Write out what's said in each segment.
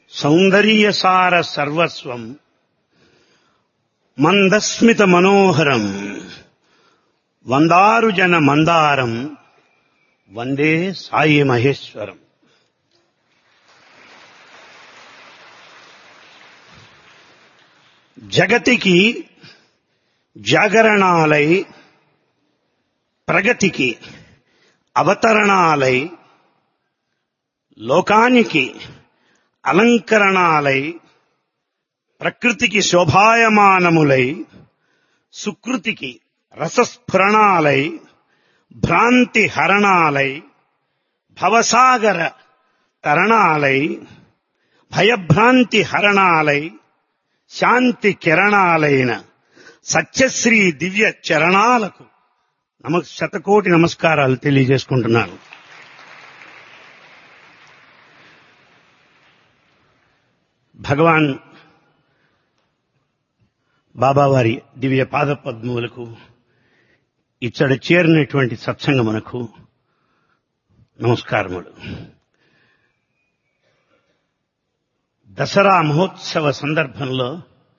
సౌందర్యసార సర్వస్వం మందస్మిత మనోహరం వందారు జన మందారం వందే సాయి మహేశ్వరం జగతికి జాగరణాలై ప్రగతికి అవతరణాలై లోకానికి అలంకరణాలై ప్రకృతికి శోభాయమానములై సుకృతికి రసస్ఫురణాలై భ్రాంతి హరణాలై భవసాగర తరణాలై భయభ్రాంతి హరణాలై శాంతి కిరణాలైన సత్యశ్రీ దివ్య చరణాలకు నమ శతకోటి నమస్కారాలు తెలియజేసుకుంటున్నాను భగవాన్ బాబావారి దివ్య పాద పద్మములకు ఇచ్చట చేరినటువంటి సత్సంగమునకు నమస్కారములు దసరా మహోత్సవ సందర్భంలో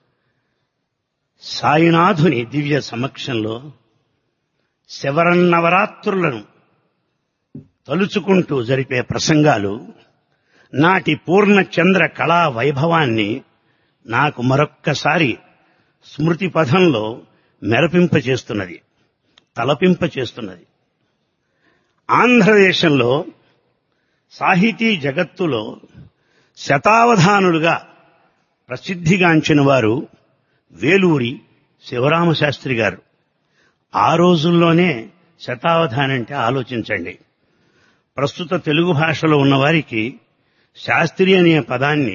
సాయినాథుని దివ్య సమక్షంలో శవరన్నవరాత్రులను తలుచుకుంటూ జరిపే ప్రసంగాలు నాటి పూర్ణచంద్ర కళా వైభవాన్ని నాకు మరొక్కసారి స్మృతి పథంలో మెరపింపచేస్తున్నది తలపింపచేస్తున్నది ఆంధ్రదేశంలో సాహితీ జగత్తులో శతావధానులుగా ప్రసిద్ధిగాంచిన వారు వేలూరి శివరామశాస్త్రి గారు ఆ రోజుల్లోనే శతావధాని అంటే ఆలోచించండి ప్రస్తుత తెలుగు భాషలో ఉన్నవారికి శాస్త్రి అనే పదాన్ని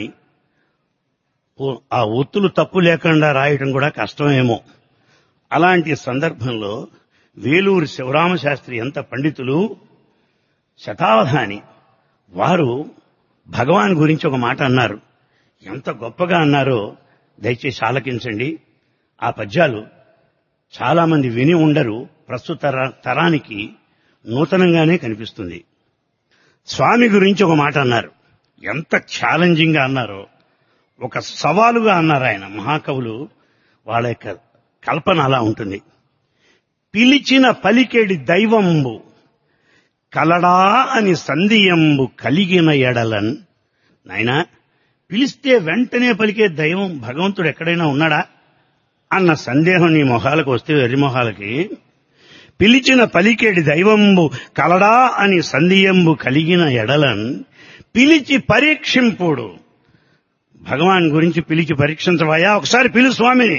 ఆ ఒత్తులు తప్పు లేకుండా రాయటం కూడా కష్టమేమో అలాంటి సందర్భంలో వేలూరి శివరామశాస్త్రి ఎంత పండితులు శతావధాని వారు భగవాన్ గురించి ఒక మాట అన్నారు ఎంత గొప్పగా అన్నారో దయచేసి ఆలకించండి ఆ పద్యాలు చాలా మంది విని ఉండరు ప్రస్తుత తరానికి నూతనంగానే కనిపిస్తుంది స్వామి గురించి ఒక మాట అన్నారు ఎంత ఛాలెంజింగ్ గా అన్నారో ఒక సవాలుగా అన్నారు ఆయన మహాకవులు వాళ్ళ యొక్క కల్పన అలా ఉంటుంది పిలిచిన పలికేడి దైవంబు కలడా అని సంధియంబు కలిగిన ఎడలన్ నాయనా పిలిస్తే వెంటనే పలికే దైవం భగవంతుడు ఎక్కడైనా ఉన్నాడా అన్న సందేహం నీ మొహాలకు వస్తే వెర్రి మొహాలకి పిలిచిన పలికేడి దైవంబు కలడా అని సంధియంబు కలిగిన ఎడలన్ పిలిచి పరీక్షింపుడు భగవాన్ గురించి పిలిచి పరీక్షించవయా ఒకసారి పిలు స్వామిని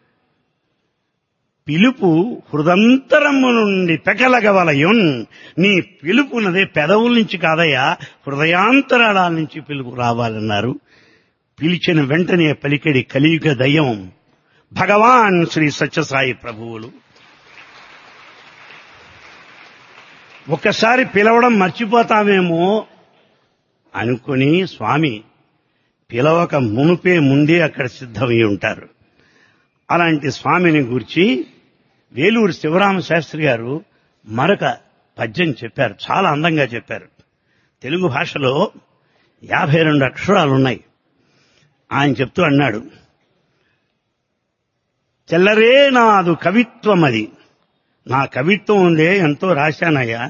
పిలుపు హృదంతరము నుండి పెకలగవలయున్ నీ పిలుపునదే పెదవుల నుంచి కాదయ్యా హృదయాంతరాల నుంచి పిలుపు రావాలన్నారు పిలిచిన వెంటనే పలికెడి కలియుగ దయ్యం భగవాన్ శ్రీ సత్యసాయి ప్రభువులు ఒక్కసారి పిలవడం మర్చిపోతామేమో అనుకుని స్వామి పిలవక మునుపే ముందే అక్కడ సిద్ధమై ఉంటారు అలాంటి స్వామిని గురించి వేలూరు శివరామ శాస్త్రి గారు మరొక పద్యం చెప్పారు చాలా అందంగా చెప్పారు తెలుగు భాషలో యాభై రెండు అక్షరాలు ఉన్నాయి ఆయన చెప్తూ అన్నాడు తెల్లరే నాదు కవిత్వం అది నా కవిత్వం ఉందే ఎంతో రాశానయ్యా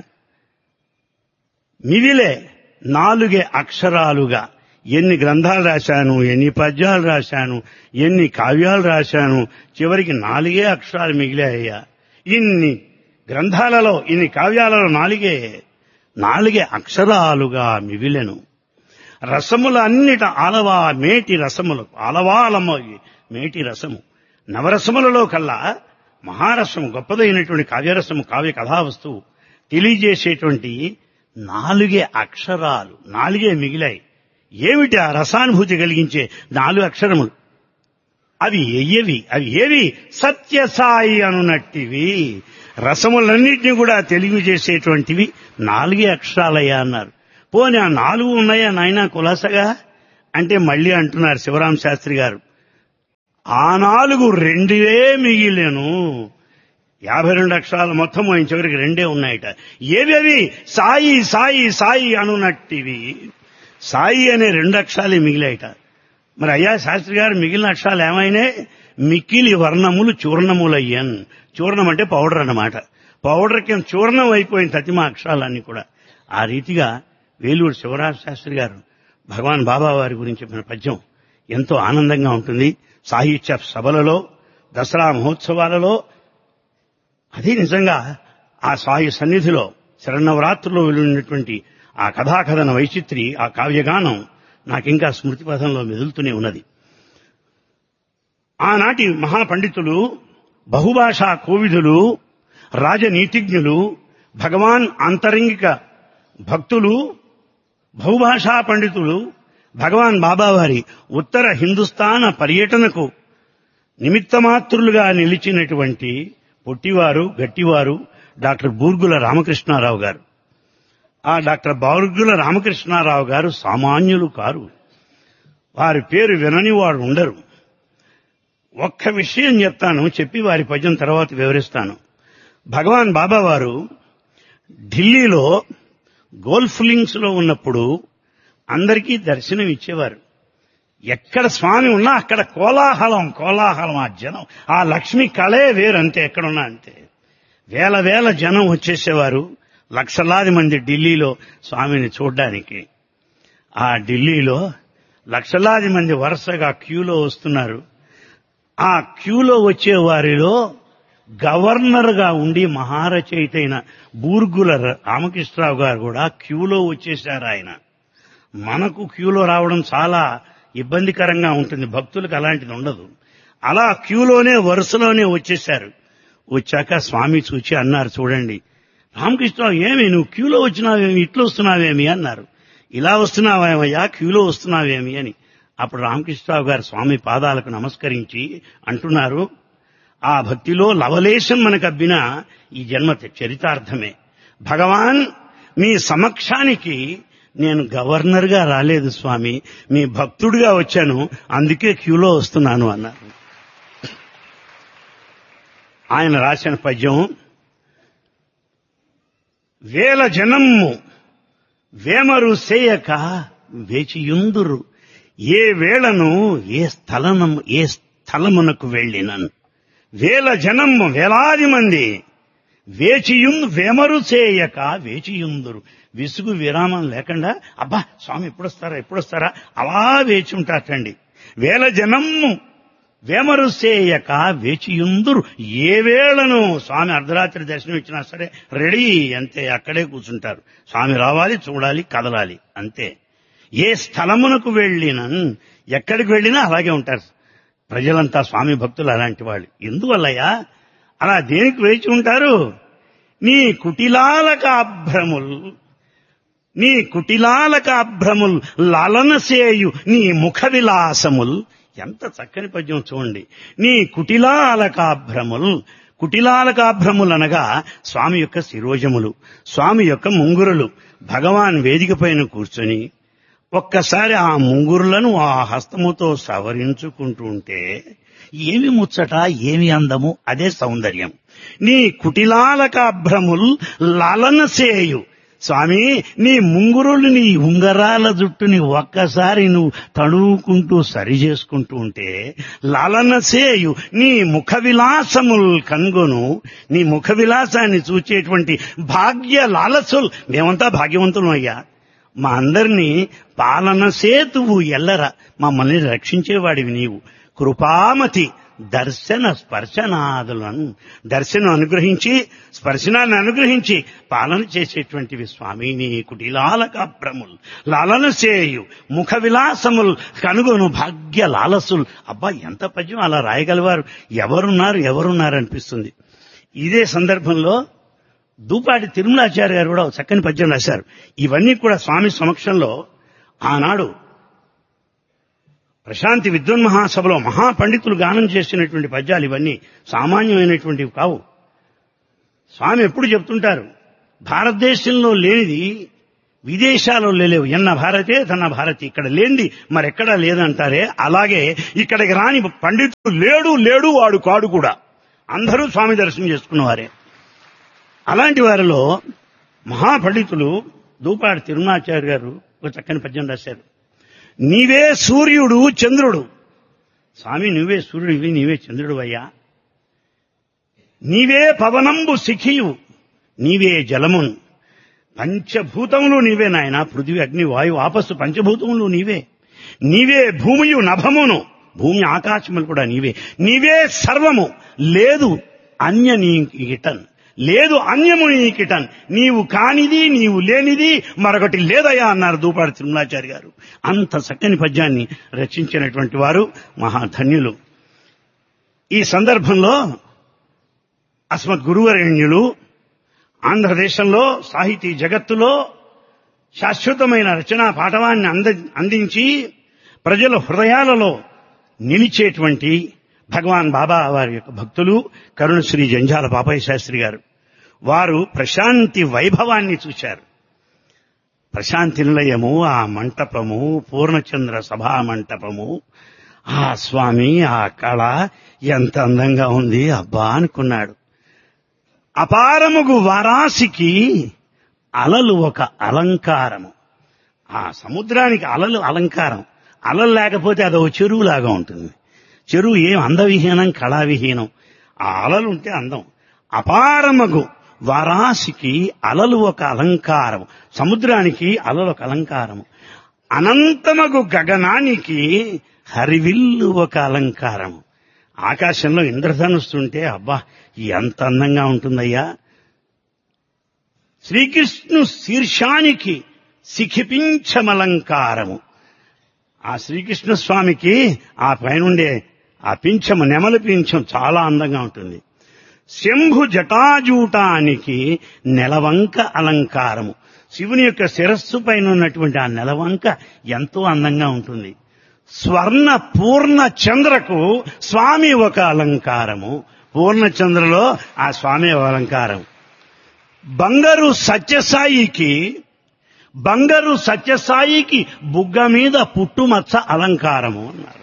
మివిలే నాలుగే అక్షరాలుగా ఎన్ని గ్రంథాలు రాశాను ఎన్ని పద్యాలు రాశాను ఎన్ని కావ్యాలు రాశాను చివరికి నాలుగే అక్షరాలు మిగిలాయ్యా ఇన్ని గ్రంథాలలో ఇన్ని కావ్యాలలో నాలుగే నాలుగే అక్షరాలుగా మిగిలెను రసముల అన్నిట ఆలవా మేటి రసములు ఆలవాలమ్మ మేటి రసము నవరసములలో కల్లా మహారసము గొప్పదైనటువంటి కావ్యరసము కావ్య కథావస్తువు తెలియజేసేటువంటి నాలుగే అక్షరాలు నాలుగే మిగిలాయి ఏమిటి ఆ రసానుభూతి కలిగించే నాలుగు అక్షరములు అవి ఎయ్యవి అవి ఏవి సత్యసాయి అనునట్టివి రసములన్నింటినీ కూడా తెలియజేసేటువంటివి నాలుగే అక్షరాలయ్యా అన్నారు పోనీ ఆ నాలుగు ఉన్నాయా నాయనా కులాసగా అంటే మళ్ళీ అంటున్నారు శివరాం శాస్త్రి గారు ఆ నాలుగు రెండే మిగిలేను యాభై రెండు అక్షరాలు మొత్తం ఆయన చివరికి రెండే ఉన్నాయట ఏవేవి సాయి సాయి సాయి అనునట్టివి సాయి అనే రెండు అక్షరాలే మిగిలాయట మరి అయ్యా శాస్త్రి గారు మిగిలిన అక్షరాలు ఏమైనాయి మిక్కిలి వర్ణములు చూర్ణములయ్యన్ చూర్ణం అంటే పౌడర్ అన్నమాట పౌడర్ కింద చూర్ణం అయిపోయిన తతిమ అక్షరాలన్నీ కూడా ఆ రీతిగా వేలూరు శివరాజ శాస్త్రి గారు భగవాన్ బాబా వారి గురించి చెప్పిన పద్యం ఎంతో ఆనందంగా ఉంటుంది సాహిత్య సభలలో దసరా మహోత్సవాలలో అది నిజంగా ఆ సాయి సన్నిధిలో శరణవరాత్రుల్లో వెళ్ళినటువంటి ఆ కథాకథన వైచిత్రి ఆ కావ్యగానం నాకింకా స్మృతి పథంలో మెదులుతూనే ఉన్నది ఆనాటి మహాపండితులు బహుభాషా కోవిదులు రాజనీతిజ్ఞులు భగవాన్ అంతరంగిక భక్తులు బహుభాషా పండితులు భగవాన్ బాబావారి ఉత్తర హిందుస్థాన పర్యటనకు నిమిత్తమాత్రులుగా నిలిచినటువంటి పొట్టివారు గట్టివారు డాక్టర్ బూర్గుల రామకృష్ణారావు గారు ఆ డాక్టర్ బౌర్గుల రామకృష్ణారావు గారు సామాన్యులు కారు వారి పేరు వినని వాడు ఉండరు ఒక్క విషయం చెప్తాను చెప్పి వారి పద్యం తర్వాత వివరిస్తాను భగవాన్ బాబా వారు ఢిల్లీలో గోల్ఫ్ లింక్స్ లో ఉన్నప్పుడు అందరికీ దర్శనం ఇచ్చేవారు ఎక్కడ స్వామి ఉన్నా అక్కడ కోలాహలం కోలాహలం ఆ జనం ఆ లక్ష్మి కళే వేరు అంతే ఎక్కడున్నా అంతే వేల వేల జనం వచ్చేసేవారు లక్షలాది మంది ఢిల్లీలో స్వామిని చూడ్డానికి ఆ ఢిల్లీలో లక్షలాది మంది వరుసగా క్యూలో వస్తున్నారు ఆ క్యూలో వచ్చే వారిలో గవర్నర్ గా ఉండి మహారచయిత అయిన బూర్గుల రామకృష్ణరావు గారు కూడా క్యూలో వచ్చేశారు ఆయన మనకు క్యూలో రావడం చాలా ఇబ్బందికరంగా ఉంటుంది భక్తులకు అలాంటిది ఉండదు అలా క్యూలోనే వరుసలోనే వచ్చేశారు వచ్చాక స్వామి చూచి అన్నారు చూడండి రామకృష్ణరావు ఏమి నువ్వు క్యూలో వచ్చినావేమి ఇట్లా వస్తున్నావేమి అన్నారు ఇలా వస్తున్నావేమయ్యా క్యూలో వస్తున్నావేమి అని అప్పుడు రామకృష్ణరావు గారు స్వామి పాదాలకు నమస్కరించి అంటున్నారు ఆ భక్తిలో లవలేశం మనకు అబ్బిన ఈ జన్మ చరితార్థమే భగవాన్ మీ సమక్షానికి నేను గవర్నర్ గా రాలేదు స్వామి మీ భక్తుడిగా వచ్చాను అందుకే క్యూలో వస్తున్నాను అన్నారు ఆయన రాసిన పద్యం వేల జనమ్ము వేమరు సేయక వేచియుందురు ఏ వేళను ఏ స్థలము ఏ స్థలమునకు వెళ్ళినను వేల జనమ్ము వేలాది మంది వేచియుం వేమరు చేయక వేచియుందురు విసుగు విరామం లేకుండా అబ్బా స్వామి ఎప్పుడొస్తారా ఎప్పుడొస్తారా అలా వేచి ఉంటారటండి వేల జనమ్ము వేమరు చేయక వేచియుందురు ఏ వేళను స్వామి అర్ధరాత్రి దర్శనం ఇచ్చినా సరే రెడీ అంతే అక్కడే కూర్చుంటారు స్వామి రావాలి చూడాలి కదలాలి అంతే ఏ స్థలమునకు వెళ్ళినన్ ఎక్కడికి వెళ్ళినా అలాగే ఉంటారు ప్రజలంతా స్వామి భక్తులు అలాంటి వాళ్ళు ఎందువల్లయ్యా అలా దేనికి వేచి ఉంటారు నీ కుటిలాలక అభ్రముల్ నీ కుటిలాలక అభ్రముల్ లలనసేయు నీ ముఖ విలాసముల్ ఎంత చక్కని పద్యం చూడండి నీ కుటిలాలకాభ్రముల్ కుటిలాలకాభ్రములు అనగా స్వామి యొక్క శిరోజములు స్వామి యొక్క ముంగురులు భగవాన్ వేదిక పైన కూర్చొని ఒక్కసారి ఆ ముంగురులను ఆ హస్తముతో సవరించుకుంటూ ఉంటే ఏమి ముచ్చట ఏమి అందము అదే సౌందర్యం నీ కుటిలాలకాభ్రముల్ లలనసేయు స్వామి నీ ముంగురులు నీ ఉంగరాల జుట్టుని ఒక్కసారి నువ్వు తడువుకుంటూ సరి చేసుకుంటూ ఉంటే లాలన సేయు నీ ముఖ విలాసముల్ కనుగొను నీ ముఖ విలాసాన్ని చూచేటువంటి భాగ్య లాలసుల్ మేమంతా భాగ్యవంతులం అయ్యా మా అందరినీ పాలన సేతువు ఎల్లరా మమ్మల్ని రక్షించేవాడివి నీవు కృపామతి దర్శన స్పర్శనాదులను దర్శనం అనుగ్రహించి స్పర్శనాన్ని అనుగ్రహించి పాలన చేసేటువంటివి స్వామి నీ కుటిలాలక భ్రములు లాలన చేయు ముఖ విలాసములు కనుగొను భాగ్య లాలసులు అబ్బా ఎంత పద్యం అలా రాయగలవారు ఎవరున్నారు ఎవరున్నారు అనిపిస్తుంది ఇదే సందర్భంలో దూపాటి తిరుమలాచార్య గారు కూడా ఒక చక్కని పద్యం రాశారు ఇవన్నీ కూడా స్వామి సమక్షంలో ఆనాడు ప్రశాంతి విద్వన్మహాసభలో మహాపండితులు గానం చేసినటువంటి పద్యాలు ఇవన్నీ సామాన్యమైనటువంటివి కావు స్వామి ఎప్పుడు చెప్తుంటారు భారతదేశంలో లేనిది విదేశాల్లో లేవు ఎన్న భారతే తన భారతి ఇక్కడ లేనిది మరెక్కడా లేదంటారే అలాగే ఇక్కడికి రాని పండితుడు లేడు లేడు వాడు కాడు కూడా అందరూ స్వామి దర్శనం చేసుకున్నవారే అలాంటి వారిలో మహాపండితులు దూపాటి తిరుమలాచార్య గారు ఒక చక్కని పద్యం రాశారు నీవే సూర్యుడు చంద్రుడు స్వామి నువ్వే సూర్యుడివి నీవే చంద్రుడు అయ్యా నీవే పవనంబు శిఖియు నీవే జలమును పంచభూతములు నీవే నాయన పృథివీ అగ్ని వాయు ఆపస్సు పంచభూతములు నీవే నీవే భూమియు నభమును భూమి ఆకాశములు కూడా నీవే నీవే సర్వము లేదు అన్య నీకిటన్ లేదు అన్యము నీకిటన్ నీవు కానిది నీవు లేనిది మరొకటి లేదయా అన్నారు దూపాడు తిరుమలాచారి గారు అంత చక్కని పద్యాన్ని రచించినటువంటి వారు మహాధన్యులు ఈ సందర్భంలో అస్మత్ గురువరేణ్యులు ఆంధ్రదేశంలో సాహితీ జగత్తులో శాశ్వతమైన రచనా పాఠవాన్ని అంద అందించి ప్రజల హృదయాలలో నిలిచేటువంటి భగవాన్ బాబా వారి యొక్క భక్తులు కరుణశ్రీ జంజాల పాపయ్య శాస్త్రి గారు వారు ప్రశాంతి వైభవాన్ని చూశారు ప్రశాంతి నిలయము ఆ మంటపము పూర్ణచంద్ర సభా మంటపము ఆ స్వామి ఆ కళ ఎంత అందంగా ఉంది అబ్బా అనుకున్నాడు అపారముగు వారాసికి అలలు ఒక అలంకారము ఆ సముద్రానికి అలలు అలంకారం అలలు లేకపోతే అదొక చెరువులాగా ఉంటుంది చెరువు ఏం అందవిహీనం కళావిహీనం ఆ అలలు ఉంటే అందం అపారమగు వారాసికి అలలు ఒక అలంకారం సముద్రానికి అలలు ఒక అలంకారము అనంతమగు గగనానికి హరివిల్లు ఒక అలంకారము ఆకాశంలో ఇంద్రధనుస్తుంటే అబ్బా ఎంత అందంగా ఉంటుందయ్యా శ్రీకృష్ణు శీర్షానికి శిఖిపించమలంకారము ఆ శ్రీకృష్ణ స్వామికి ఆ పైనుండే ఆ పింఛము నెమలి పింఛం చాలా అందంగా ఉంటుంది శంభు జటాజూటానికి నెలవంక అలంకారము శివుని యొక్క శిరస్సు పైన ఉన్నటువంటి ఆ నెలవంక ఎంతో అందంగా ఉంటుంది స్వర్ణ పూర్ణ చంద్రకు స్వామి ఒక అలంకారము పూర్ణ చంద్రలో ఆ స్వామి ఒక అలంకారం బంగారు సత్యసాయికి బంగారు సత్యసాయికి బుగ్గ మీద పుట్టుమచ్చ అలంకారము అన్నారు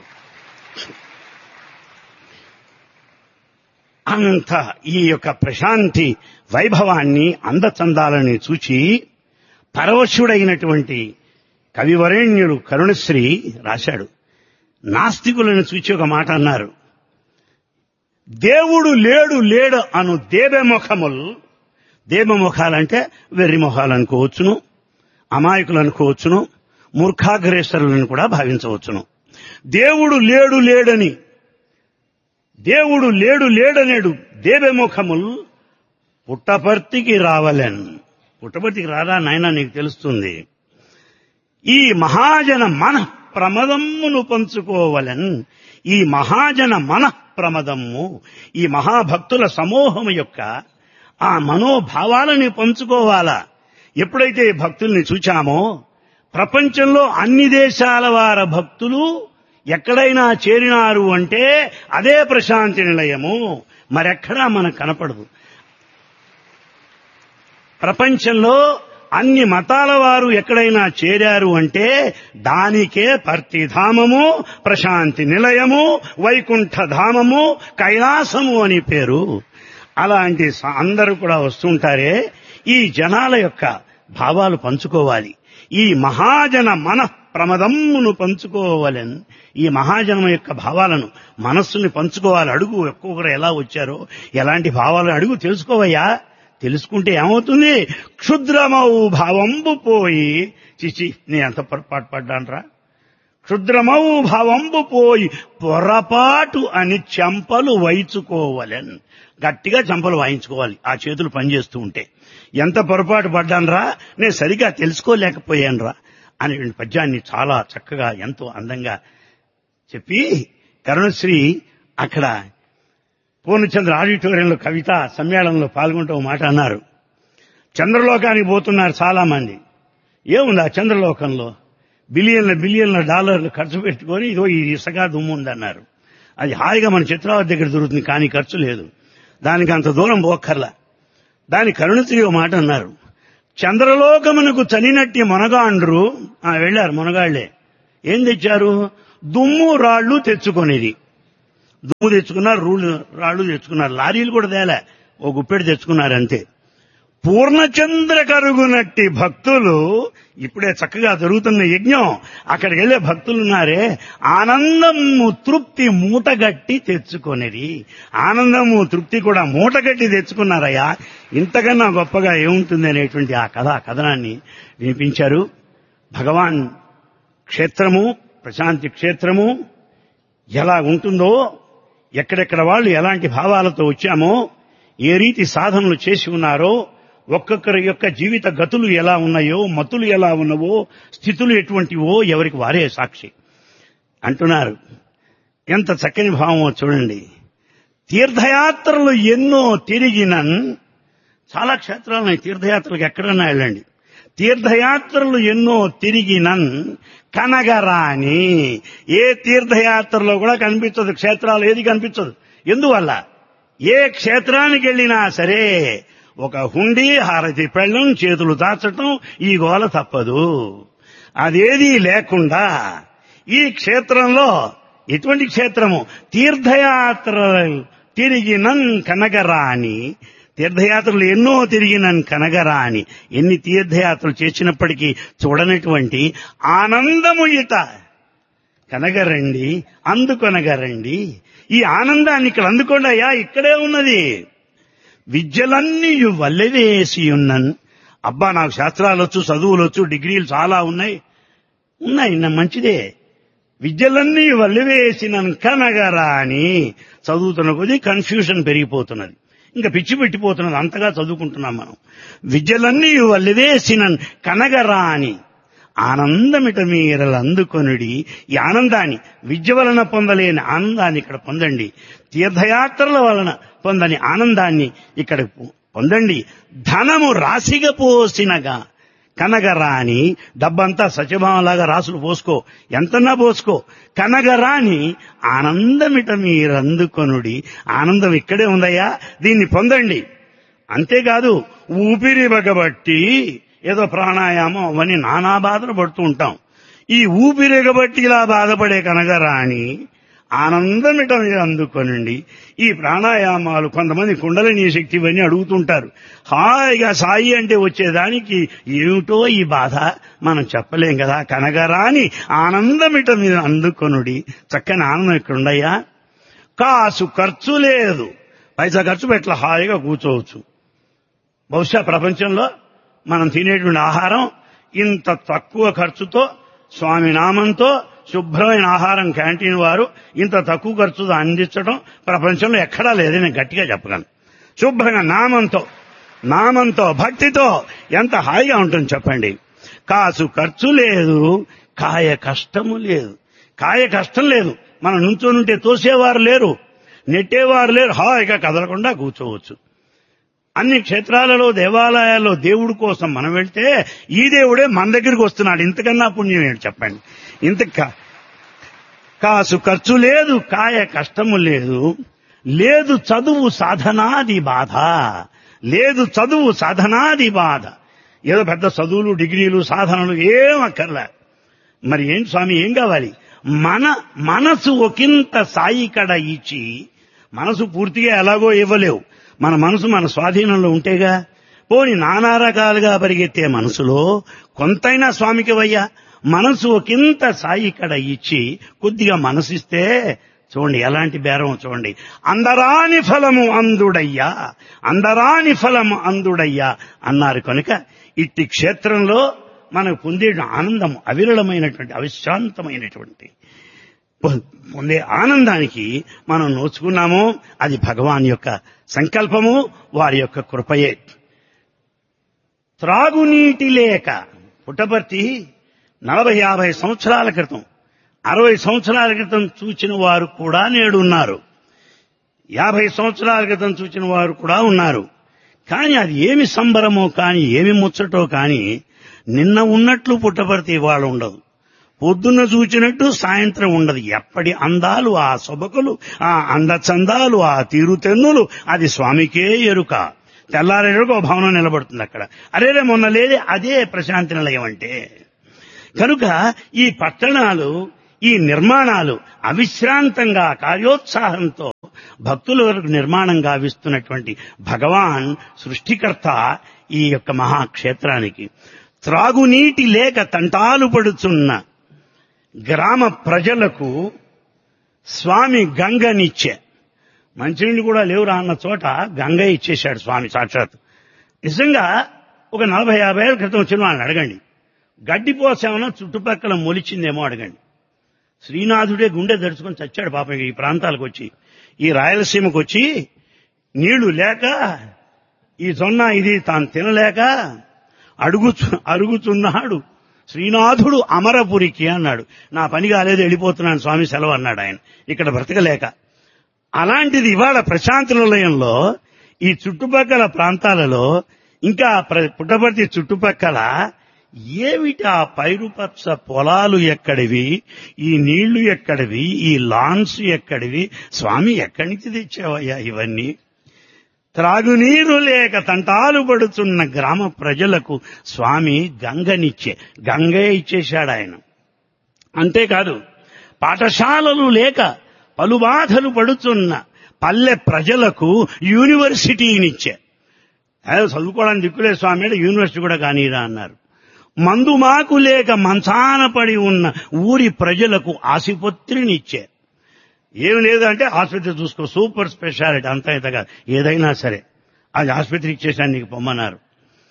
అంత ఈ యొక్క ప్రశాంతి వైభవాన్ని అందచందాలని చూచి పరవశుడైనటువంటి కవివరేణ్యుడు కరుణశ్రీ రాశాడు నాస్తికులను చూచి ఒక మాట అన్నారు దేవుడు లేడు లేడు అను దేవముఖముల్ దేవముఖాలంటే వెర్రి మొఖాలు అనుకోవచ్చును అమాయకులు అనుకోవచ్చును మూర్ఖాగ్రేసరులను కూడా భావించవచ్చును దేవుడు లేడు లేడని దేవుడు లేడు లేడనేడు దేవముఖముల్ పుట్టపర్తికి రావలెన్ పుట్టపర్తికి రారా నాయన నీకు తెలుస్తుంది ఈ మహాజన మన ప్రమదమ్మును పంచుకోవలెన్ ఈ మహాజన మన ప్రమదమ్ము ఈ మహాభక్తుల సమూహం యొక్క ఆ మనోభావాలని పంచుకోవాలా ఎప్పుడైతే ఈ భక్తుల్ని చూచామో ప్రపంచంలో అన్ని దేశాల వారి భక్తులు ఎక్కడైనా చేరినారు అంటే అదే ప్రశాంతి నిలయము మరెక్కడా మనకు కనపడదు ప్రపంచంలో అన్ని మతాల వారు ఎక్కడైనా చేరారు అంటే దానికే పర్తిధామము ప్రశాంతి నిలయము వైకుంఠ ధామము కైలాసము అని పేరు అలాంటి స- అందరూ కూడా వస్తుంటారే ఈ జనాల యొక్క భావాలు పంచుకోవాలి ఈ మహాజన మన ప్రమదమ్మును పంచుకోవాలని ఈ మహాజనం యొక్క భావాలను మనస్సుని పంచుకోవాలి అడుగు ఒక్కొక్కరు ఎలా వచ్చారో ఎలాంటి భావాలు అడుగు తెలుసుకోవయ్యా తెలుసుకుంటే ఏమవుతుంది క్షుద్రమౌ భావంబు పోయి చిచి నీ ఎంత పొరపాటు పడ్డానరా క్షుద్రమౌ భావంబు పోయి పొరపాటు అని చెంపలు వైచుకోవలెన్ గట్టిగా చెంపలు వాయించుకోవాలి ఆ చేతులు పనిచేస్తూ ఉంటే ఎంత పొరపాటు పడ్డానరా నేను సరిగా తెలుసుకోలేకపోయానురా అనే పద్యాన్ని చాలా చక్కగా ఎంతో అందంగా చెప్పి కరుణశ్రీ అక్కడ పూర్ణచంద్ర ఆడిటోరియంలో కవిత సమ్మేళనంలో పాల్గొంటూ ఓ మాట అన్నారు చంద్రలోకానికి పోతున్నారు చాలా మంది ఏముంది ఆ చంద్రలోకంలో బిలియన్ల బిలియన్ల డాలర్లు ఖర్చు పెట్టుకొని ఇదో ఈ ఇసగా దుమ్ము ఉందన్నారు అది హాయిగా మన చిత్రావతి దగ్గర దొరుకుతుంది కానీ ఖర్చు లేదు దానికి అంత దూరం పోక్కర్లా దాని కరుణశ్రీ ఓ మాట అన్నారు చంద్రలోకమునకు చనినట్టి మునగాండ్రు ఆ, వెళ్ళారు మునగాళ్లే ఏం తెచ్చారు దుమ్ము రాళ్ళు తెచ్చుకొనేది దుమ్ము తెచ్చుకున్నారు రూళ్ళు రాళ్ళు తెచ్చుకున్నారు లారీలు కూడా తేలే ఓ గుప్పెడు తెచ్చుకున్నారు అంతే పూర్ణచంద్ర కరుగునట్టి భక్తులు ఇప్పుడే చక్కగా జరుగుతున్న యజ్ఞం అక్కడికి వెళ్ళే భక్తులు ఉన్నారే ఆనందము తృప్తి మూటగట్టి తెచ్చుకొనిరి ఆనందము తృప్తి కూడా మూటగట్టి తెచ్చుకున్నారయ్యా ఇంతకన్నా గొప్పగా ఏముంటుంది అనేటువంటి ఆ కథ ఆ కథనాన్ని వినిపించారు భగవాన్ క్షేత్రము ప్రశాంతి క్షేత్రము ఎలా ఉంటుందో ఎక్కడెక్కడ వాళ్ళు ఎలాంటి భావాలతో వచ్చామో ఏ రీతి సాధనలు చేసి ఉన్నారో ఒక్కొక్కరి యొక్క జీవిత గతులు ఎలా ఉన్నాయో మతులు ఎలా ఉన్నవో స్థితులు ఎటువంటివో ఎవరికి వారే సాక్షి అంటున్నారు ఎంత చక్కని భావమో చూడండి తీర్థయాత్రలు ఎన్నో తిరిగినన్ చాలా క్షేత్రాలు ఉన్నాయి తీర్థయాత్రలకు ఎక్కడన్నా వెళ్ళండి తీర్థయాత్రలు ఎన్నో తిరిగినన్ కనగరాని ఏ తీర్థయాత్రలో కూడా కనిపించదు క్షేత్రాలు ఏది కనిపించదు ఎందువల్ల ఏ క్షేత్రానికి వెళ్ళినా సరే ఒక హుండీ హారతి పెళ్ళం చేతులు దాచటం ఈ గోల తప్పదు అదేది లేకుండా ఈ క్షేత్రంలో ఎటువంటి క్షేత్రము తీర్థయాత్రలు తిరిగినన్ కనగరాని తీర్థయాత్రలు ఎన్నో తిరిగినన్ కనగరాని ఎన్ని తీర్థయాత్రలు చేసినప్పటికీ చూడనటువంటి ఆనందము ఇత కనగరండి అందుకొనగరండి ఈ ఆనందాన్ని ఇక్కడ అందుకోండి అయ్యా ఇక్కడే ఉన్నది విద్యలన్నీ వల్లెవేసి ఉన్నన్ అబ్బా నాకు శాస్త్రాలు వచ్చు చదువులు వచ్చు డిగ్రీలు చాలా ఉన్నాయి ఉన్నాయి నా మంచిదే విద్యలన్నీ వల్లెవేసిన కనగరా అని చదువుతున్న కొద్దీ కన్ఫ్యూషన్ పెరిగిపోతున్నది ఇంకా పిచ్చి పెట్టిపోతున్నది అంతగా చదువుకుంటున్నాం మనం విద్యలన్నీ వల్లెవేసిన కనగరా అని ఆనందమిట మీరలు అందుకొనుడి ఈ ఆనందాన్ని విద్య వలన పొందలేని ఆనందాన్ని ఇక్కడ పొందండి తీర్థయాత్రల వలన పొందని ఆనందాన్ని ఇక్కడ పొందండి ధనము రాశిగా పోసినగా కనగరాని డబ్బంతా సత్యభావంలాగా రాసులు పోసుకో ఎంతన్నా పోసుకో కనగరాని ఆనందమిట మీరందుకొనుడి ఆనందం ఇక్కడే ఉందయ్యా దీన్ని పొందండి అంతేకాదు ఊపిరి బగబట్టి ఏదో ప్రాణాయామం అవన్నీ నానా బాధలు పడుతూ ఉంటాం ఈ ఊపిరిగబట్టి ఇలా బాధపడే కనగరాని ఆనందమిట మీరు అందుకోనండి ఈ ప్రాణాయామాలు కొంతమంది కుండలిని శక్తి ఇవన్నీ అడుగుతుంటారు హాయిగా సాయి అంటే వచ్చేదానికి ఏమిటో ఈ బాధ మనం చెప్పలేం కదా కనగరాని ఆనందమిట మీరు అందుకొనుడి చక్కని ఆనందం ఇక్కడ ఉండయ్యా కాసు ఖర్చు లేదు పైసా ఖర్చు పెట్టల హాయిగా కూర్చోవచ్చు బహుశా ప్రపంచంలో మనం తినేటువంటి ఆహారం ఇంత తక్కువ ఖర్చుతో స్వామి నామంతో శుభ్రమైన ఆహారం క్యాంటీన్ వారు ఇంత తక్కువ ఖర్చుతో అందించడం ప్రపంచంలో ఎక్కడా లేదు నేను గట్టిగా చెప్పగలను శుభ్రంగా నామంతో నామంతో భక్తితో ఎంత హాయిగా ఉంటుంది చెప్పండి కాసు ఖర్చు లేదు కాయ కష్టము లేదు కాయ కష్టం లేదు మనం నుంచోనుంటే తోసేవారు లేరు నెట్టేవారు లేరు హాయిగా కదలకుండా కూర్చోవచ్చు అన్ని క్షేత్రాలలో దేవాలయాల్లో దేవుడి కోసం మనం వెళ్తే ఈ దేవుడే మన దగ్గరికి వస్తున్నాడు ఇంతకన్నా పుణ్యం ఏంటి చెప్పండి ఇంత కా- కాసు ఖర్చు లేదు కాయ కష్టము లేదు లేదు చదువు సాధనాది బాధ లేదు చదువు సాధనాది బాధ ఏదో పెద్ద చదువులు డిగ్రీలు సాధనలు ఏం అక్కర్లే మరి ఏం స్వామి ఏం కావాలి మన మనసు ఒకంత సాయి కడ ఇచ్చి మనసు పూర్తిగా ఎలాగో ఇవ్వలేవు మన మనసు మన స్వాధీనంలో ఉంటేగా పోని నానా రకాలుగా పరిగెత్తే మనసులో కొంతైనా స్వామికి వయ్యా మనసు ఒకంత సాయి కడ ఇచ్చి కొద్దిగా మనసిస్తే చూడండి ఎలాంటి బేరం చూడండి అందరాని ఫలము అందుడయ్యా అందరాని ఫలము అందుడయ్యా అన్నారు కనుక ఇట్టి క్షేత్రంలో మనకు పొందే ఆనందం అవిరళమైనటువంటి అవిశ్రాంతమైనటువంటి పొ- పొందే ఆనందానికి మనం నోచుకున్నామో అది భగవాన్ యొక్క సంకల్పము వారి యొక్క కృపయే త్రాగునీటి లేక పుట్టపర్తి నలభై యాభై సంవత్సరాల క్రితం అరవై సంవత్సరాల క్రితం చూచిన వారు కూడా నేడు ఉన్నారు యాభై సంవత్సరాల క్రితం చూచిన వారు కూడా ఉన్నారు కానీ అది ఏమి సంబరమో కానీ ఏమి ముచ్చటో కానీ నిన్న ఉన్నట్లు పుట్టపర్తి ఇవాళ ఉండదు పొద్దున్న చూచినట్టు సాయంత్రం ఉండదు ఎప్పటి అందాలు ఆ సొబకులు ఆ అందచందాలు ఆ తీరుతెన్నులు అది స్వామికే ఎరుక తెల్లారేరుకు ఒక భవనం నిలబడుతుంది అక్కడ అరేరే మొన్న లేదే అదే ప్రశాంతి నిలయం అంటే కనుక ఈ పట్టణాలు ఈ నిర్మాణాలు అవిశ్రాంతంగా కార్యోత్సాహంతో భక్తుల వరకు నిర్మాణం గావిస్తున్నటువంటి భగవాన్ సృష్టికర్త ఈ యొక్క మహాక్షేత్రానికి త్రాగునీటి లేక తంటాలు పడుతున్న గ్రామ ప్రజలకు స్వామి గంగనిచ్చే మంచినీళ్ళు కూడా లేవురా అన్న చోట గంగ ఇచ్చేశాడు స్వామి సాక్షాత్ నిజంగా ఒక నలభై యాభై ఏళ్ళ క్రితం వచ్చిన వాళ్ళని అడగండి గడ్డిపోసేమన్నా చుట్టుపక్కల మొలిచిందేమో అడగండి శ్రీనాథుడే గుండె దడుచుకొని చచ్చాడు పాపం ఈ ప్రాంతాలకు వచ్చి ఈ రాయలసీమకు వచ్చి నీళ్లు లేక ఈ జొన్న ఇది తాను తినలేక అడుగు అరుగుతున్నాడు శ్రీనాథుడు అమరపురికి అన్నాడు నా పని కాలేదు వెళ్ళిపోతున్నాను స్వామి సెలవు అన్నాడు ఆయన ఇక్కడ బ్రతకలేక అలాంటిది ఇవాళ ప్రశాంత నిలయంలో ఈ చుట్టుపక్కల ప్రాంతాలలో ఇంకా ప్ర- పుట్టపర్తి చుట్టుపక్కల ఏమిటి ఆ పైరుపచ్చ పొలాలు ఎక్కడివి ఈ నీళ్లు ఎక్కడివి ఈ లాన్స్ ఎక్కడివి స్వామి ఎక్కడి నుంచి తెచ్చావయ్యా ఇవన్నీ త్రాగునీరు లేక తంటాలు పడుతున్న గ్రామ ప్రజలకు స్వామి గంగనిచ్చే గంగే ఇచ్చేశాడు ఆయన అంతేకాదు పాఠశాలలు లేక పలు బాధలు పడుతున్న పల్లె ప్రజలకు యూనివర్సిటీనిచ్చే అదే చదువుకోవడానికి దిక్కులే స్వామి అంటే యూనివర్సిటీ కూడా కానీరా అన్నారు మందు మాకు లేక మంచాన పడి ఉన్న ఊరి ప్రజలకు ఆసుపత్రినిచ్చే ఏమి లేదు అంటే ఆసుపత్రి చూసుకో సూపర్ స్పెషాలిటీ అంతా ఇంత కాదు ఏదైనా సరే అది ఆసుపత్రి ఇచ్చేసాను నీకు పొమ్మన్నారు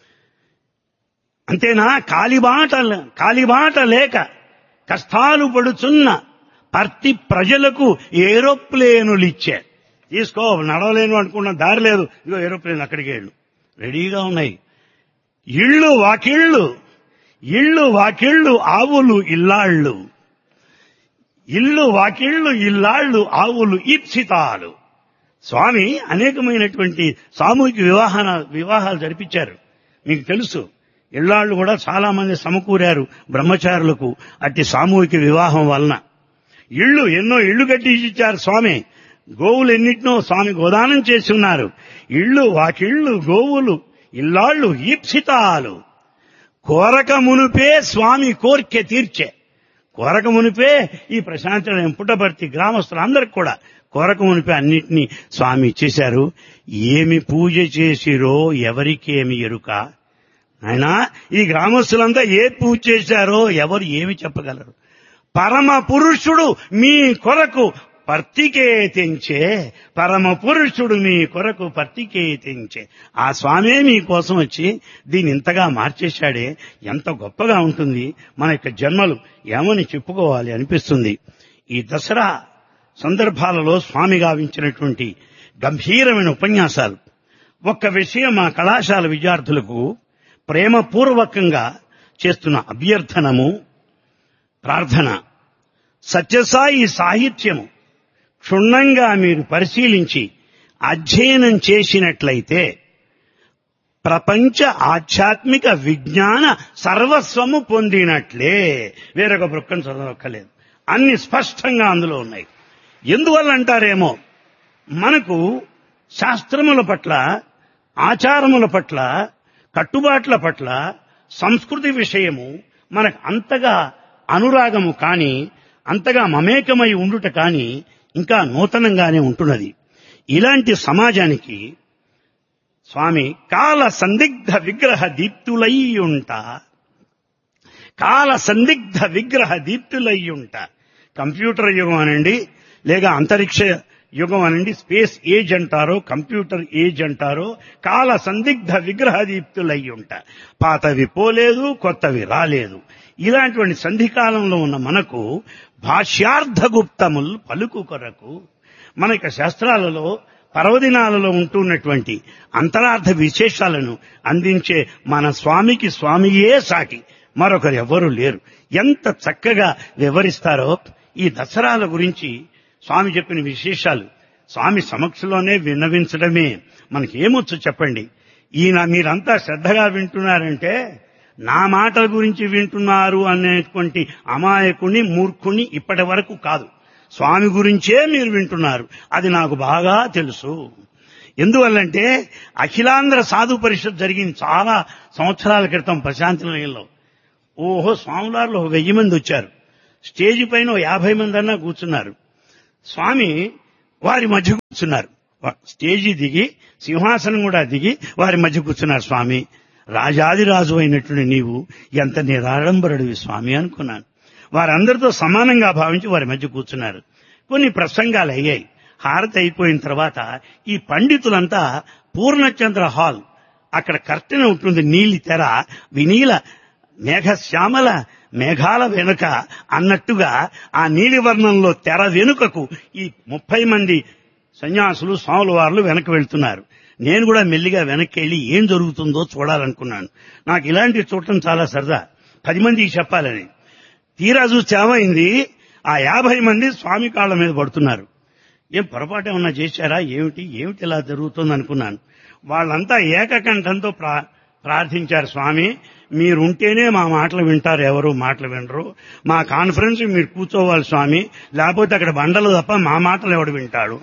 అంతేనా కాలిబాట కాలిబాట లేక కష్టాలు పడుచున్న ప్రతి ప్రజలకు ఏరోప్లేనులు ఇచ్చే తీసుకో నడవలేను అనుకున్న దారి లేదు ఇగో ఏరోప్లేన్ అక్కడికి వెళ్ళు రెడీగా ఉన్నాయి ఇళ్ళు వాకిళ్ళు ఇళ్ళు వాకిళ్ళు ఆవులు ఇల్లాళ్ళు ఇల్లు వాకిళ్ళు ఇల్లాళ్ళు ఆవులు ఈప్సితాలు స్వామి అనేకమైనటువంటి సామూహిక వివాహాల వివాహాలు జరిపించారు మీకు తెలుసు ఇళ్లాళ్ళు కూడా చాలా మంది సమకూరారు బ్రహ్మచారులకు అట్టి సామూహిక వివాహం వలన ఇళ్ళు ఎన్నో ఇళ్ళు కట్టి ఇచ్చారు స్వామి గోవులు ఎన్నిటినో స్వామి గోదానం చేసి ఉన్నారు ఇళ్ళు వాకిళ్ళు గోవులు ఇల్లాళ్ళు ఈప్సితాలు కోరక మునుపే స్వామి కోర్కె తీర్చే కోరక మునిపే ఈ ప్రశాంతమైన పుట్టపర్తి గ్రామస్తులందరికి కూడా కోరక మునిపే అన్నిటినీ స్వామి ఇచ్చేశారు ఏమి పూజ చేసిరో ఎవరికేమి ఎరుక నాయనా ఈ గ్రామస్తులంతా ఏ పూజ చేశారో ఎవరు ఏమి చెప్పగలరు పరమ పురుషుడు మీ కొరకు పర్తికే తెంచే పరమ పురుషుడు మీ కొరకు పర్తికే తెంచే ఆ స్వామే మీ కోసం వచ్చి దీన్ని ఇంతగా మార్చేశాడే ఎంత గొప్పగా ఉంటుంది మన యొక్క జన్మలు ఏమని చెప్పుకోవాలి అనిపిస్తుంది ఈ దసరా సందర్భాలలో స్వామి గావించినటువంటి గంభీరమైన ఉపన్యాసాలు ఒక్క విషయం మా కళాశాల విద్యార్థులకు ప్రేమపూర్వకంగా చేస్తున్న అభ్యర్థనము ప్రార్థన సత్యసాయి సాహిత్యము క్షుణ్ణంగా మీరు పరిశీలించి అధ్యయనం చేసినట్లయితే ప్రపంచ ఆధ్యాత్మిక విజ్ఞాన సర్వస్వము పొందినట్లే వేరొక బృక్కను చదవక్కర్లేదు అన్ని స్పష్టంగా అందులో ఉన్నాయి ఎందువల్ల అంటారేమో మనకు శాస్త్రముల పట్ల ఆచారముల పట్ల కట్టుబాట్ల పట్ల సంస్కృతి విషయము మనకు అంతగా అనురాగము కాని అంతగా మమేకమై ఉండుట కాని ఇంకా నూతనంగానే ఉంటున్నది ఇలాంటి సమాజానికి స్వామి కాల సందిగ్ధ విగ్రహ దీప్తులై ఉంట కాల సందిగ్ధ విగ్రహ దీప్తులై ఉంట కంప్యూటర్ యుగం అనండి లేక అంతరిక్ష యుగం అనండి స్పేస్ ఏజ్ అంటారో కంప్యూటర్ ఏజ్ అంటారో కాల సందిగ్ధ విగ్రహ దీప్తులై ఉంట పాతవి పోలేదు కొత్తవి రాలేదు ఇలాంటి సంధికాలంలో ఉన్న మనకు భాష్యార్థ గుప్తముల్ పలుకు కొరకు మన యొక్క శాస్త్రాలలో పర్వదినాలలో ఉంటున్నటువంటి అంతరార్థ విశేషాలను అందించే మన స్వామికి స్వామియే సాటి మరొకరు ఎవ్వరూ లేరు ఎంత చక్కగా వివరిస్తారో ఈ దసరాల గురించి స్వామి చెప్పిన విశేషాలు స్వామి సమక్షంలోనే విన్నవించడమే మనకేమొచ్చు చెప్పండి ఈయన మీరంతా శ్రద్ధగా వింటున్నారంటే నా మాటల గురించి వింటున్నారు అనేటువంటి అమాయకుణ్ణి మూర్ఖుణ్ణి ఇప్పటి వరకు కాదు స్వామి గురించే మీరు వింటున్నారు అది నాకు బాగా తెలుసు ఎందువల్లంటే అఖిలాంధ్ర సాధు పరిషత్ జరిగింది చాలా సంవత్సరాల క్రితం ప్రశాంతి నిలయంలో ఓహో స్వాములారులు ఒక వెయ్యి మంది వచ్చారు స్టేజి పైన ఓ యాభై మంది అన్నా కూర్చున్నారు స్వామి వారి మధ్య కూర్చున్నారు వా- స్టేజి దిగి సింహాసనం కూడా దిగి వారి మధ్య కూర్చున్నారు స్వామి రాజాదిరాజు అయినటువంటి నీవు ఎంత నిరాడంబరుడివి స్వామి అనుకున్నాను వారందరితో సమానంగా భావించి వారి మధ్య కూర్చున్నారు కొన్ని ప్రసంగాలు అయ్యాయి హారతి అయిపోయిన తర్వాత ఈ పండితులంతా పూర్ణచంద్ర హాల్ అక్కడ కర్టెన ఉంటుంది నీలి తెర వినీల మేఘశ్యామల మేఘాల వెనుక అన్నట్టుగా ఆ నీలి వర్ణంలో తెర వెనుకకు ఈ ముప్పై మంది సన్యాసులు స్వాముల వార్లు వెనక్కి వెళ్తున్నారు నేను కూడా మెల్లిగా వెనక్కి వెళ్ళి ఏం జరుగుతుందో చూడాలనుకున్నాను నాకు ఇలాంటివి చూడటం చాలా సరదా పది మందికి చెప్పాలని తీరా చూస్తే ఏమైంది ఆ యాభై మంది స్వామి కాళ్ళ మీద పడుతున్నారు ఏం పొరపాటు ఏమన్నా చేశారా ఏమిటి ఏమిటి ఇలా జరుగుతుంది అనుకున్నాను వాళ్ళంతా ఏకకంఠంతో ప్రా ప్రార్థించారు స్వామి మీరుంటేనే మా మాటలు వింటారు ఎవరు మాటలు వినరు మా కాన్ఫరెన్స్ మీరు కూర్చోవాలి స్వామి లేకపోతే అక్కడ బండలు తప్ప మా మాటలు ఎవడు వింటాడు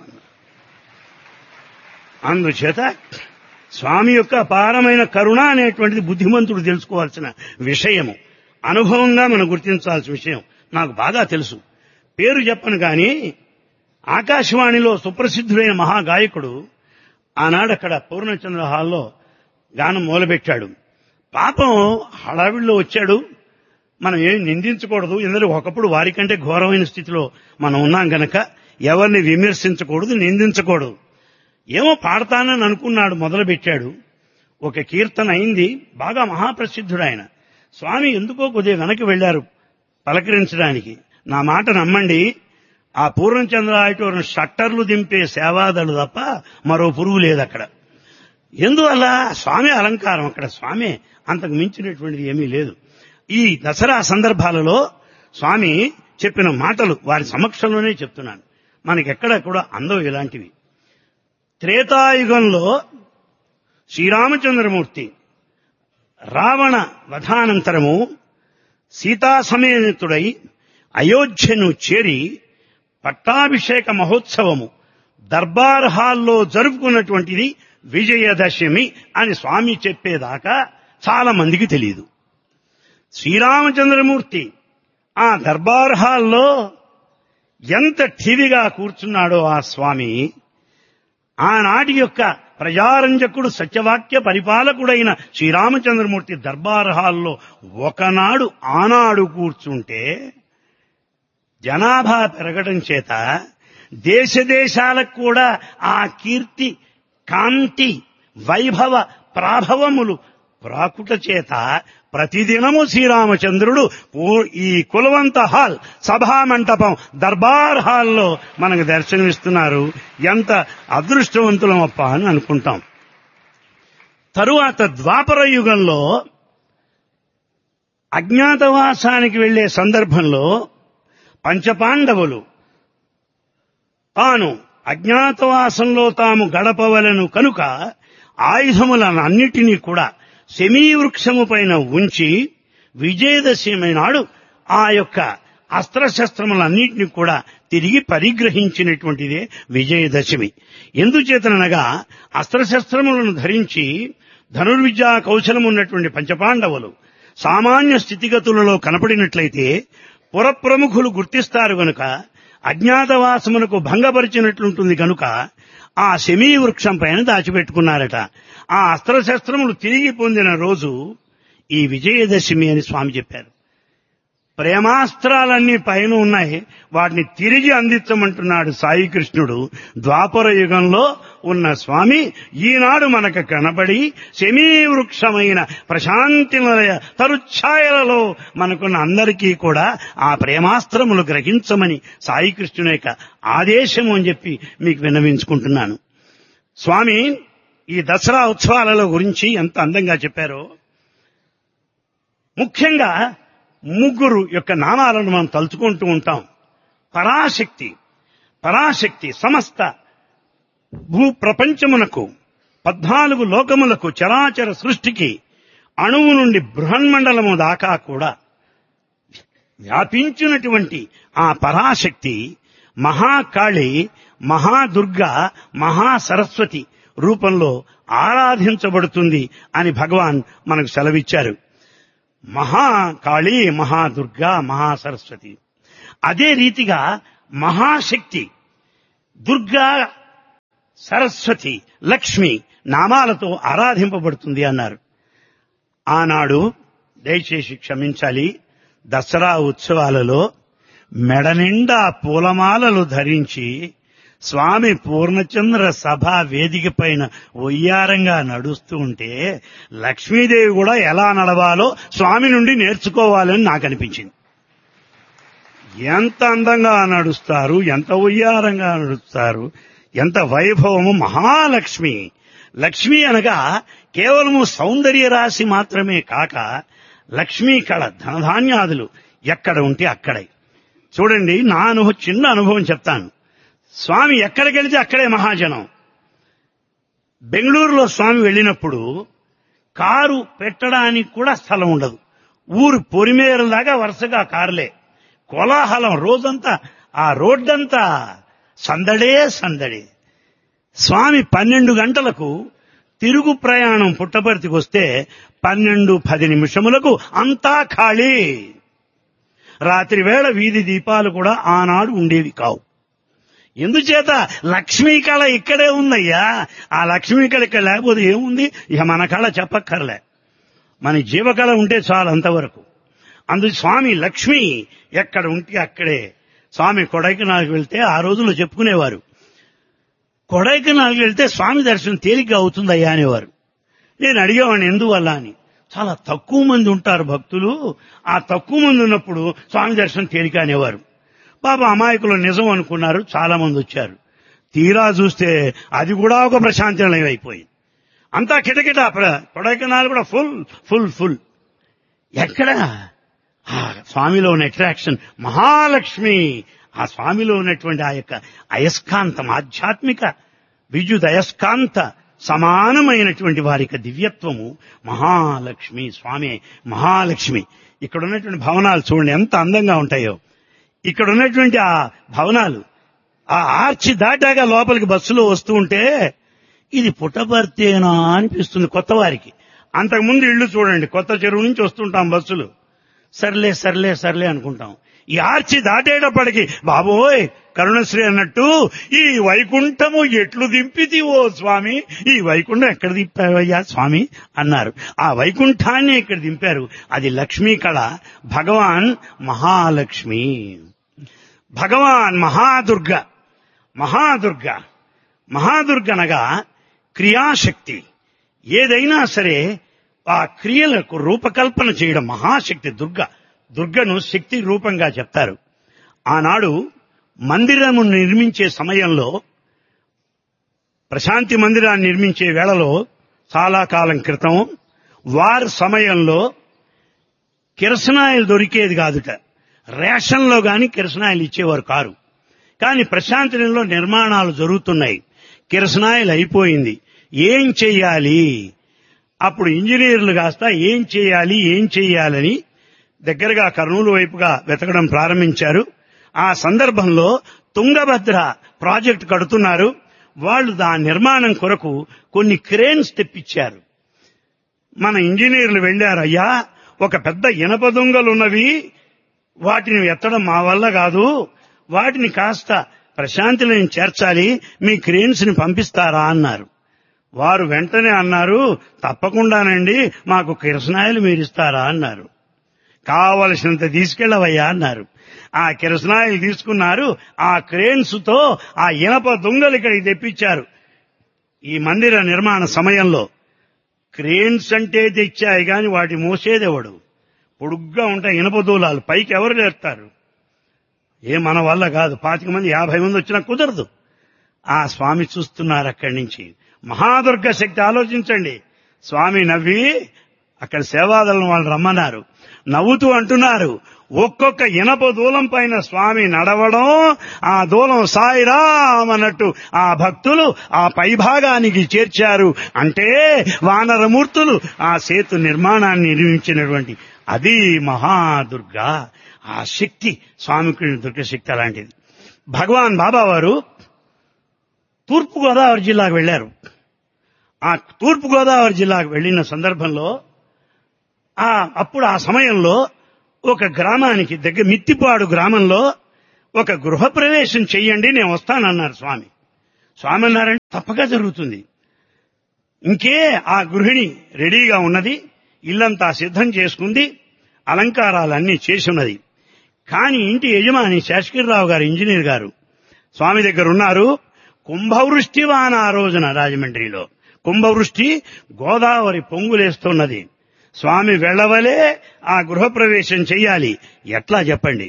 అందుచేత స్వామి యొక్క అపారమైన కరుణ అనేటువంటిది బుద్ధిమంతుడు తెలుసుకోవాల్సిన విషయము అనుభవంగా మనం గుర్తించాల్సిన విషయం నాకు బాగా తెలుసు పేరు చెప్పను కానీ ఆకాశవాణిలో సుప్రసిద్ధుడైన మహాగాయకుడు ఆనాడు అక్కడ పూర్ణచంద్ర హాల్లో గానం మొదలుపెట్టాడు పాపం హడావిడిలో వచ్చాడు మనం ఏం నిందించకూడదు ఎందుకంటే ఒకప్పుడు వారికంటే ఘోరమైన స్థితిలో మనం ఉన్నాం గనక ఎవరిని విమర్శించకూడదు నిందించకూడదు ఏమో పాడతానని అనుకున్నాడు మొదలుపెట్టాడు ఒక కీర్తన అయింది బాగా మహాప్రసిద్ధుడు ఆయన స్వామి ఎందుకో కొద్దిగా వెనక్కి వెళ్లారు పలకరించడానికి నా మాట నమ్మండి ఆ పూర్ణచంద్ర ఆడిటోరియం షట్టర్లు దింపే సేవాదలు తప్ప మరో పురుగు లేదు అక్కడ ఎందువల్ల స్వామి అలంకారం అక్కడ స్వామి అంతకు మించినటువంటిది ఏమీ లేదు ఈ దసరా సందర్భాలలో స్వామి చెప్పిన మాటలు వారి సమక్షంలోనే చెప్తున్నాను మనకెక్కడ కూడా అందవు ఇలాంటివి త్రేతాయుగంలో శ్రీరామచంద్రమూర్తి రావణ వధానంతరము సీతా సమేతుడై అయోధ్యను చేరి పట్టాభిషేక మహోత్సవము దర్బార్ హాల్లో జరుపుకున్నటువంటిది విజయదశమి అని స్వామి చెప్పేదాకా చాలా మందికి తెలియదు శ్రీరామచంద్రమూర్తి ఆ దర్బార్ హాల్లో ఎంత ఠీవిగా కూర్చున్నాడో ఆ స్వామి ఆనాటి యొక్క ప్రజారంజకుడు సత్యవాక్య పరిపాలకుడైన శ్రీరామచంద్రమూర్తి దర్బార్ హాల్లో ఒకనాడు ఆనాడు కూర్చుంటే జనాభా పెరగడం చేత దేశ దేశాలకు కూడా ఆ కీర్తి కాంతి వైభవ ప్రాభవములు ప్రాకుట చేత ప్రతిదినము శ్రీరామచంద్రుడు ఓ- ఈ కులవంత హాల్ సభా మంటపం దర్బార్ హాల్లో మనకు దర్శనమిస్తున్నారు ఎంత అదృష్టవంతులమప్ప అని అనుకుంటాం తరువాత ద్వాపర యుగంలో అజ్ఞాతవాసానికి వెళ్లే సందర్భంలో పంచపాండవులు తాను అజ్ఞాతవాసంలో తాము గడపవలను కనుక ఆయుధములనన్నిటినీ కూడా శమీవృక్షము పైన ఉంచి విజయదశమి నాడు ఆ యొక్క అస్త్రశస్త్రములన్నింటినీ కూడా తిరిగి పరిగ్రహించినటువంటిదే విజయదశమి ఎందుచేతనగా అస్త్రశస్త్రములను ధరించి ధనుర్విద్యా కౌశలం ఉన్నటువంటి పంచపాండవులు సామాన్య స్థితిగతులలో కనపడినట్లయితే పురప్రముఖులు గుర్తిస్తారు గనుక అజ్ఞాతవాసమునకు భంగపరిచినట్లుంటుంది కనుక ఆ శమీ వృక్షం పైన దాచిపెట్టుకున్నారట ఆ అస్త్రశస్త్రములు తిరిగి పొందిన రోజు ఈ విజయదశమి అని స్వామి చెప్పారు ప్రేమాస్త్రాలన్నీ పైన ఉన్నాయి వాటిని తిరిగి అందించమంటున్నాడు సాయి కృష్ణుడు ద్వాపర యుగంలో ఉన్న స్వామి ఈనాడు మనకు కనబడి శమీ వృక్షమైన ప్రశాంతి నిలయ తరుఛాయలలో మనకున్న అందరికీ కూడా ఆ ప్రేమాస్త్రములు గ్రహించమని సాయి కృష్ణుని యొక్క ఆదేశము అని చెప్పి మీకు విన్నవించుకుంటున్నాను స్వామి ఈ దసరా ఉత్సవాలలో గురించి ఎంత అందంగా చెప్పారో ముఖ్యంగా ముగ్గురు యొక్క నామాలను మనం తలుచుకుంటూ ఉంటాం పరాశక్తి పరాశక్తి సమస్త భూ ప్రపంచమునకు పద్నాలుగు లోకములకు చరాచర సృష్టికి అణువు నుండి బృహన్మండలము దాకా కూడా వ్యాపించినటువంటి ఆ పరాశక్తి మహాకాళి మహాదుర్గ మహాసరస్వతి రూపంలో ఆరాధించబడుతుంది అని భగవాన్ మనకు సెలవిచ్చారు మహాకాళి మహాదుర్గా మహాసరస్వతి అదే రీతిగా మహాశక్తి దుర్గా సరస్వతి లక్ష్మి నామాలతో ఆరాధింపబడుతుంది అన్నారు ఆనాడు దయచేసి క్షమించాలి దసరా ఉత్సవాలలో మెడ నిండా పూలమాలలు ధరించి స్వామి పూర్ణచంద్ర సభ వేదిక పైన ఒయ్యారంగా నడుస్తూ ఉంటే లక్ష్మీదేవి కూడా ఎలా నడవాలో స్వామి నుండి నేర్చుకోవాలని నాకు అనిపించింది ఎంత అందంగా నడుస్తారు ఎంత ఉయ్యారంగా నడుస్తారు ఎంత వైభవము మహాలక్ష్మి లక్ష్మి అనగా కేవలము సౌందర్య రాశి మాత్రమే కాక లక్ష్మీ కళ ధనధాన్యాదులు ఎక్కడ ఉంటే అక్కడే చూడండి నా అనుభవం చిన్న అనుభవం చెప్తాను స్వామి ఎక్కడికి వెళితే అక్కడే మహాజనం బెంగళూరులో స్వామి వెళ్ళినప్పుడు కారు పెట్టడానికి కూడా స్థలం ఉండదు ఊరు పొరిమేరల దాకా వరుసగా కార్లే కోలాహలం రోజంతా ఆ రోడ్డంతా సందడే సందడే స్వామి పన్నెండు గంటలకు తిరుగు ప్రయాణం పుట్టపర్తికి వస్తే పన్నెండు పది నిమిషములకు అంతా ఖాళీ రాత్రి వేళ వీధి దీపాలు కూడా ఆనాడు ఉండేవి కావు ఎందుచేత లక్ష్మీ కళ ఇక్కడే ఉందయ్యా ఆ లక్ష్మీ కళ ఇక్కడ లేకపోతే ఏముంది ఇక మన కళ చెప్పక్కర్లే మన జీవకళ ఉంటే చాలు అంతవరకు అందు స్వామి లక్ష్మి ఎక్కడ ఉంటే అక్కడే స్వామి కొడైకెనాల్కి వెళ్తే ఆ రోజుల్లో చెప్పుకునేవారు కొడైకెనాల్కి వెళ్తే స్వామి దర్శనం తేలిగ్గా అవుతుందయ్యా అనేవారు నేను అడిగేవాడిని ఎందువల్ల అని చాలా తక్కువ మంది ఉంటారు భక్తులు ఆ తక్కువ మంది ఉన్నప్పుడు స్వామి దర్శనం తేలిక అనేవారు పాప అమాయకులు నిజం అనుకున్నారు చాలా మంది వచ్చారు తీరా చూస్తే అది కూడా ఒక ప్రశాంతి నిలయం అయిపోయింది అంతా కిటకిట ప్ర- కొడైకెనాల్ కూడా ఫుల్ ఫుల్ ఫుల్ ఎక్కడ ఆ స్వామిలో ఉన్న అట్రాక్షన్ మహాలక్ష్మి ఆ స్వామిలో ఉన్నటువంటి ఆ యొక్క అయస్కాంతం ఆధ్యాత్మిక విద్యుత్ అయస్కాంత సమానమైనటువంటి వారి యొక్క దివ్యత్వము మహాలక్ష్మి స్వామి మహాలక్ష్మి ఇక్కడ ఉన్నటువంటి భవనాలు చూడండి ఎంత అందంగా ఉంటాయో ఇక్కడ ఉన్నటువంటి ఆ భవనాలు ఆ ఆర్చి దాటాగా లోపలికి బస్సులో వస్తూ ఉంటే ఇది పుట్టపర్తేనా అనిపిస్తుంది కొత్త వారికి అంతకుముందు ఇళ్ళు చూడండి కొత్త చెరువు నుంచి వస్తుంటాం బస్సులు సర్లే సర్లే సర్లే అనుకుంటాం ఈ ఆర్చి దాటేటప్పటికి బాబోయ్ కరుణశ్రీ అన్నట్టు ఈ వైకుంఠము ఎట్లు దింపితివో స్వామి ఈ వైకుంఠం ఎక్కడ దింపావయ్యా స్వామి అన్నారు ఆ వైకుంఠాన్ని ఇక్కడ దింపారు అది లక్ష్మీ కళ భగవాన్ మహాలక్ష్మి భగవాన్ మహాదుర్గ మహాదుర్గ మహాదుర్గ అనగా క్రియాశక్తి ఏదైనా సరే ఆ క్రియలకు రూపకల్పన చేయడం మహాశక్తి దుర్గ దుర్గను శక్తి రూపంగా చెప్తారు ఆనాడు మందిరము నిర్మించే సమయంలో ప్రశాంతి మందిరాన్ని నిర్మించే వేళలో చాలా కాలం క్రితం వారి సమయంలో కిరసనాయిలు దొరికేది కాదుట రేషన్లో గాని కిరసనాయిలు ఇచ్చేవారు కారు కానీ ప్రశాంతిలో నిర్మాణాలు జరుగుతున్నాయి కిరసనాయిలు అయిపోయింది ఏం చెయ్యాలి అప్పుడు ఇంజనీర్లు కాస్త ఏం చేయాలి ఏం చేయాలని దగ్గరగా కర్నూలు వైపుగా వెతకడం ప్రారంభించారు ఆ సందర్భంలో తుంగభద్ర ప్రాజెక్ట్ కడుతున్నారు వాళ్ళు దాని నిర్మాణం కొరకు కొన్ని క్రేన్స్ తెప్పించారు మన ఇంజనీర్లు వెళ్ళారు అయ్యా ఒక పెద్ద ఇనప దొంగలున్నవి వాటిని ఎత్తడం మా వల్ల కాదు వాటిని కాస్త ప్రశాంతిని చేర్చాలి మీ క్రేన్స్ ని పంపిస్తారా అన్నారు వారు వెంటనే అన్నారు తప్పకుండానండి మాకు కిరసనాయలు మీరిస్తారా అన్నారు కావలసినంత తీసుకెళ్ళవయ్యా అన్నారు ఆ కిరసనాయలు తీసుకున్నారు ఆ క్రేన్స్ తో ఆ ఇనప దొంగలు ఇక్కడికి తెప్పించారు ఈ మందిర నిర్మాణ సమయంలో క్రేన్స్ అంటే తెచ్చాయి గాని వాటి మోసేదెవడు పొడుగ్గా ఉంటాయి ఇనప దూలాలు పైకి ఎవరు లేస్తారు ఏ మన వల్ల కాదు పాతిక మంది యాభై మంది వచ్చినా కుదరదు ఆ స్వామి చూస్తున్నారు అక్కడి నుంచి మహాదుర్గ శక్తి ఆలోచించండి స్వామి నవ్వి అక్కడ సేవాదళం వాళ్ళు రమ్మన్నారు నవ్వుతూ అంటున్నారు ఒక్కొక్క ఇనప దూలం పైన స్వామి నడవడం ఆ దూలం సాయిరామ్ అన్నట్టు ఆ భక్తులు ఆ పైభాగానికి చేర్చారు అంటే వానరమూర్తులు ఆ సేతు నిర్మాణాన్ని నిర్మించినటువంటి అది మహాదుర్గా ఆ శక్తి స్వామికి దుర్గ శక్తి అలాంటిది భగవాన్ బాబా వారు తూర్పు గోదావరి జిల్లాకు వెళ్లారు ఆ తూర్పు గోదావరి జిల్లాకు వెళ్లిన సందర్భంలో ఆ అప్పుడు ఆ సమయంలో ఒక గ్రామానికి దగ్గర మిత్తిపాడు గ్రామంలో ఒక గృహప్రవేశం చెయ్యండి నేను వస్తానన్నారు స్వామి స్వామి అన్నారంటే తప్పక జరుగుతుంది ఇంకే ఆ గృహిణి రెడీగా ఉన్నది ఇల్లంతా సిద్ధం చేసుకుంది అలంకారాలన్నీ చేసున్నది కాని ఇంటి యజమాని శేషగిరిరావు గారు ఇంజనీర్ గారు స్వామి దగ్గర ఉన్నారు కుంభవృష్టి వాన ఆ రోజున రాజమండ్రిలో కుంభవృష్టి గోదావరి పొంగులేస్తున్నది స్వామి వెళ్ళవలే ఆ గృహప్రవేశం చెయ్యాలి ఎట్లా చెప్పండి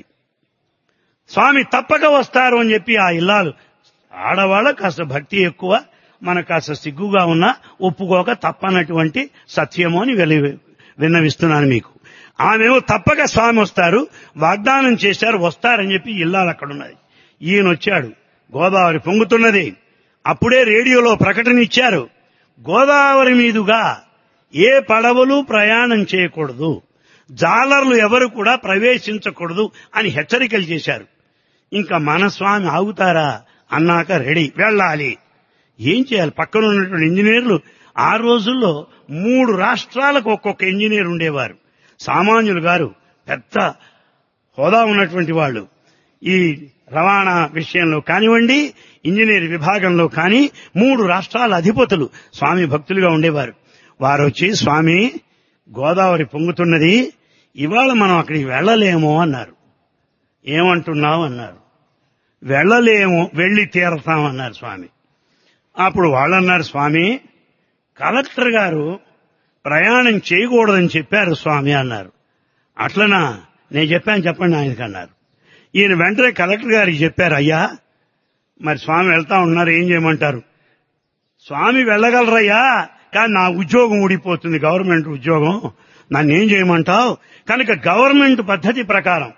స్వామి తప్పక వస్తారు అని చెప్పి ఆ ఇల్లాలు ఆడవాళ్ళ కాస్త భక్తి ఎక్కువ మనకు కాస్త సిగ్గుగా ఉన్నా ఒప్పుకోక తప్పనటువంటి సత్యము అని వెలి విన్నవిస్తున్నాను మీకు ఆమెమో తప్పక స్వామి వస్తారు వాగ్దానం చేశారు వస్తారని చెప్పి ఇల్లాలు అక్కడ ఉన్నది ఈయన వచ్చాడు గోదావరి పొంగుతున్నది అప్పుడే రేడియోలో ప్రకటన ఇచ్చారు గోదావరి మీదుగా ఏ పడవలు ప్రయాణం చేయకూడదు జాలర్లు ఎవరు కూడా ప్రవేశించకూడదు అని హెచ్చరికలు చేశారు ఇంకా మన స్వామి ఆగుతారా అన్నాక రెడీ వెళ్ళాలి ఏం చేయాలి పక్కన ఉన్నటువంటి ఇంజనీర్లు ఆ రోజుల్లో మూడు రాష్ట్రాలకు ఒక్కొక్క ఇంజనీర్ ఉండేవారు సామాన్యులు గారు పెద్ద హోదా ఉన్నటువంటి వాళ్ళు ఈ రవాణా విషయంలో కానివ్వండి ఇంజనీర్ విభాగంలో కానీ మూడు రాష్ట్రాల అధిపతులు స్వామి భక్తులుగా ఉండేవారు వారు వచ్చి స్వామి గోదావరి పొంగుతున్నది ఇవాళ మనం అక్కడికి వెళ్ళలేమో అన్నారు ఏమంటున్నావు అన్నారు వెళ్ళలేము వెళ్ళి తీరతామన్నారు స్వామి అప్పుడు వాళ్ళన్నారు స్వామి కలెక్టర్ గారు ప్రయాణం చేయకూడదని చెప్పారు స్వామి అన్నారు అట్లనా నేను చెప్పాను చెప్పండి ఆయనకి అన్నారు ఈయన వెంటనే కలెక్టర్ గారికి చెప్పారు అయ్యా మరి స్వామి వెళ్తా ఉన్నారు ఏం చేయమంటారు స్వామి వెళ్ళగలరయ్యా కానీ నా ఉద్యోగం ఊడిపోతుంది గవర్నమెంట్ ఉద్యోగం నన్ను ఏం చేయమంటావు కనుక గవర్నమెంట్ పద్ధతి ప్రకారం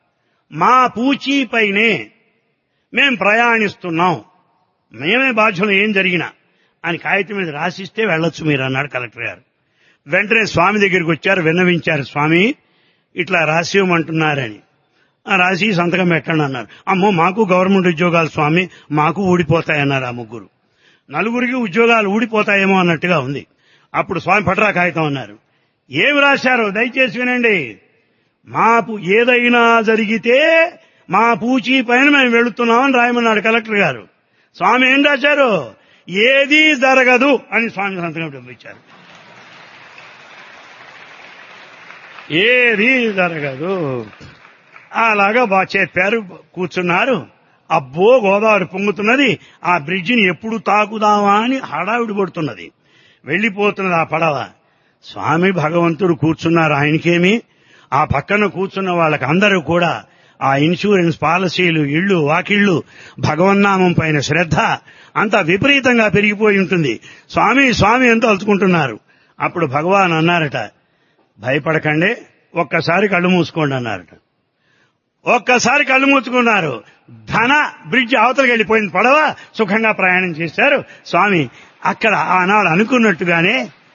మా పూచీ పైనే మేం ప్రయాణిస్తున్నాం మేమే బాధ్యులు ఏం జరిగినా అని కాగితం మీద రాసిస్తే వెళ్ళొచ్చు మీరు అన్నాడు కలెక్టర్ గారు వెంటనే స్వామి దగ్గరికి వచ్చారు విన్నవించారు స్వామి ఇట్లా రాసి ఇవ్వమంటున్నారని ఆ రాసి సంతకం పెట్టండి అన్నారు అమ్మో మాకు గవర్నమెంట్ ఉద్యోగాలు స్వామి మాకు ఊడిపోతాయన్నారు ఆ ముగ్గురు నలుగురికి ఉద్యోగాలు ఊడిపోతాయేమో అన్నట్టుగా ఉంది అప్పుడు స్వామి పట్రా కాగితం అన్నారు ఏమి రాశారు దయచేసి వినండి మాపు ఏదైనా జరిగితే మా పూచీ పైన మేము వెళుతున్నామని రాయమన్నాడు కలెక్టర్ గారు స్వామి ఏం రాశారు ఏదీ జరగదు అని స్వామి సంతకం పంపించారు ఏదీ జరగదు అలాగా బా చెప్పారు కూర్చున్నారు అబ్బో గోదావరి పొంగుతున్నది ఆ బ్రిడ్జిని ఎప్పుడు తాకుదామా అని హడావిడి పడుతున్నది వెళ్లిపోతున్నది ఆ పడవ స్వామి భగవంతుడు కూర్చున్నారు ఆయనకేమి ఆ పక్కన కూర్చున్న వాళ్ళకి అందరూ కూడా ఆ ఇన్సూరెన్స్ పాలసీలు ఇళ్ళు వాకిళ్ళు భగవన్నామం పైన శ్రద్ధ అంతా విపరీతంగా పెరిగిపోయి ఉంటుంది స్వామి స్వామి ఎంతో అలుచుకుంటున్నారు అప్పుడు భగవాన్ అన్నారట భయపడకండి ఒక్కసారి కళ్ళు మూసుకోండి అన్నారట ఒక్కసారి కళ్ళు మూసుకున్నారు ధన బ్రిడ్జ్ అవతలకి వెళ్ళిపోయింది పడవ సుఖంగా ప్రయాణం చేశారు స్వామి అక్కడ ఆనాడు అనుకున్నట్టుగానే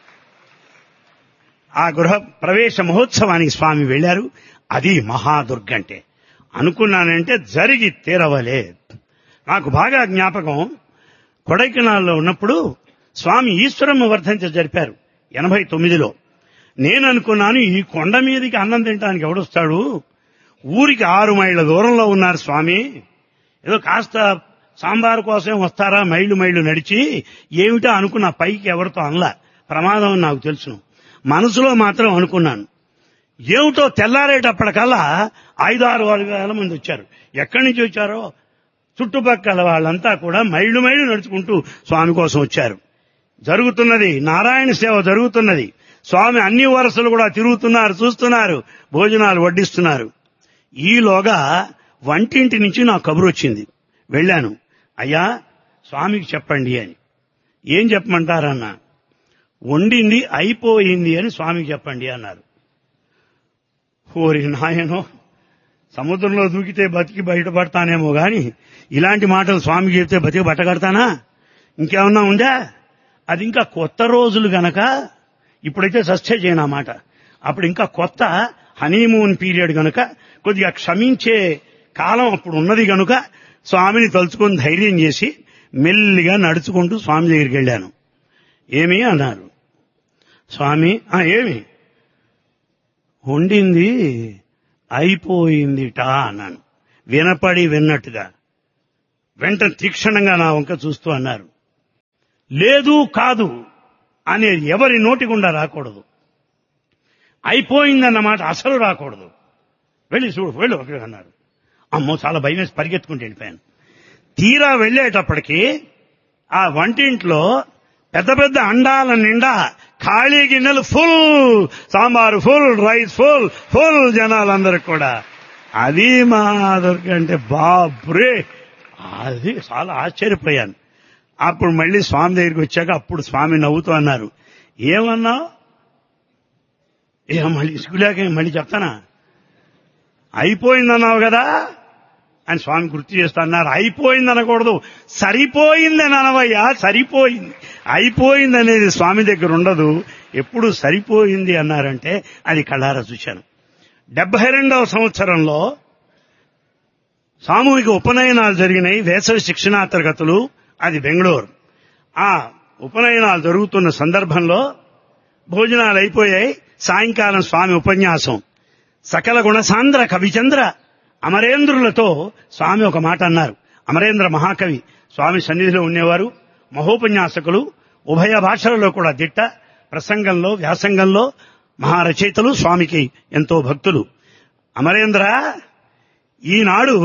ఆ గృహ ప్రవేశ మహోత్సవానికి స్వామి వెళ్లారు అది మహాదుర్గ అంటే అనుకున్నానంటే జరిగి తీరవలే నాకు బాగా జ్ఞాపకం కొడైకెనాల్లో ఉన్నప్పుడు స్వామి ఈశ్వరమ్మ వర్ధంతి జరిపారు ఎనభై తొమ్మిదిలో నేను అనుకున్నాను ఈ కొండ మీదకి అన్నం తినడానికి ఎవడొస్తాడు ఊరికి ఆరు మైళ్ళ దూరంలో ఉన్నారు స్వామి ఏదో కాస్త సాంబారు కోసం వస్తారా మైళ్ళు మైళ్ళు నడిచి ఏమిటో అనుకున్నా పైకి ఎవరితో అనలా ప్రమాదం అని నాకు తెలుసును మనసులో మాత్రం అనుకున్నాను ఏమిటో తెల్లారేటప్పటికల్లా ఐదు ఆరు వేల మంది వచ్చారు ఎక్కడి నుంచి వచ్చారో చుట్టుపక్కల వాళ్ళంతా కూడా మైళ్ళు మైళ్ళు నడుచుకుంటూ స్వామి కోసం వచ్చారు జరుగుతున్నది నారాయణ సేవ జరుగుతున్నది స్వామి అన్ని వరుసలు కూడా తిరుగుతున్నారు చూస్తున్నారు భోజనాలు వడ్డిస్తున్నారు ఈలోగా వంటింటి నుంచి నా కబురు వచ్చింది వెళ్ళాను అయ్యా స్వామికి చెప్పండి అని ఏం చెప్పమంటారన్నా వండింది అయిపోయింది అని స్వామికి చెప్పండి అన్నారు ఓరి నాయనో సముద్రంలో దూకితే బతికి బయటపడతానేమో గాని ఇలాంటి మాటలు స్వామికి చెప్తే బతికి బట్టగడతానా ఇంకేమన్నా ఉందా అది ఇంకా కొత్త రోజులు గనక ఇప్పుడైతే సస్య చేయనమాట అప్పుడు ఇంకా కొత్త హనీమూన్ పీరియడ్ గనుక కొద్దిగా క్షమించే కాలం అప్పుడు ఉన్నది గనుక స్వామిని తలుచుకొని ధైర్యం చేసి మెల్లిగా నడుచుకుంటూ స్వామి దగ్గరికి వెళ్ళాను ఏమి అన్నారు స్వామి "ఆ, ఏమి వండింది అయిపోయిందిట అన్నాను వినపడి విన్నట్టుగా వెంట తీక్షణంగా నా వంక చూస్తూ అన్నారు లేదు కాదు అనేది ఎవరి నోటి గుండా రాకూడదు అయిపోయిందన్నమాట అసలు రాకూడదు వెళ్ళి చూడు వెళ్ళు అక్కడ అన్నారు అమ్మో చాలా భయం వేసి పరిగెత్తుకుంటూ వెళ్ళిపోయాను తీరా వెళ్ళేటప్పటికి ఆ వంటింట్లో పెద్ద పెద్ద అండాల నిండా ఖాళీ గిన్నెలు full sambar full rice full full జనాలందరికి కూడా అది మా దుర్గ అంటే బాబ్రే అది చాలా ఆశ్చర్యపోయాను అప్పుడు మళ్ళీ స్వామి దగ్గరికి వచ్చాక అప్పుడు స్వామి నవ్వుతూ అన్నారు ఏమన్నావు ఏ మళ్ళీ ఇసుకులేక మళ్ళీ చెప్తానా అయిపోయిందన్నావు కదా అని స్వామి గుర్తు చేస్తా అన్నారు అయిపోయింది అనకూడదు సరిపోయింది అని అనవయ్యా సరిపోయింది అయిపోయింది అనేది స్వామి దగ్గర ఉండదు ఎప్పుడు సరిపోయింది అన్నారంటే అది కళ్ళారా చూశాను డెబ్బై రెండవ సంవత్సరంలో సామూహిక ఉపనయనాలు జరిగినాయి వేసవి శిక్షణా తరగతులు అది బెంగళూరు ఆ ఉపనయనాలు జరుగుతున్న సందర్భంలో భోజనాలు అయిపోయాయి సాయంకాలం స్వామి ఉపన్యాసం సకల గుణసాంద్ర కవిచంద్ర అమరేంద్రులతో స్వామి ఒక మాట అన్నారు అమరేంద్ర మహాకవి స్వామి సన్నిధిలో ఉండేవారు మహోపన్యాసకులు ఉభయ భాషలలో కూడా దిట్ట ప్రసంగంలో వ్యాసంగంలో మహారచయితలు స్వామికి ఎంతో భక్తులు అమరేంద్ర ఈనాడు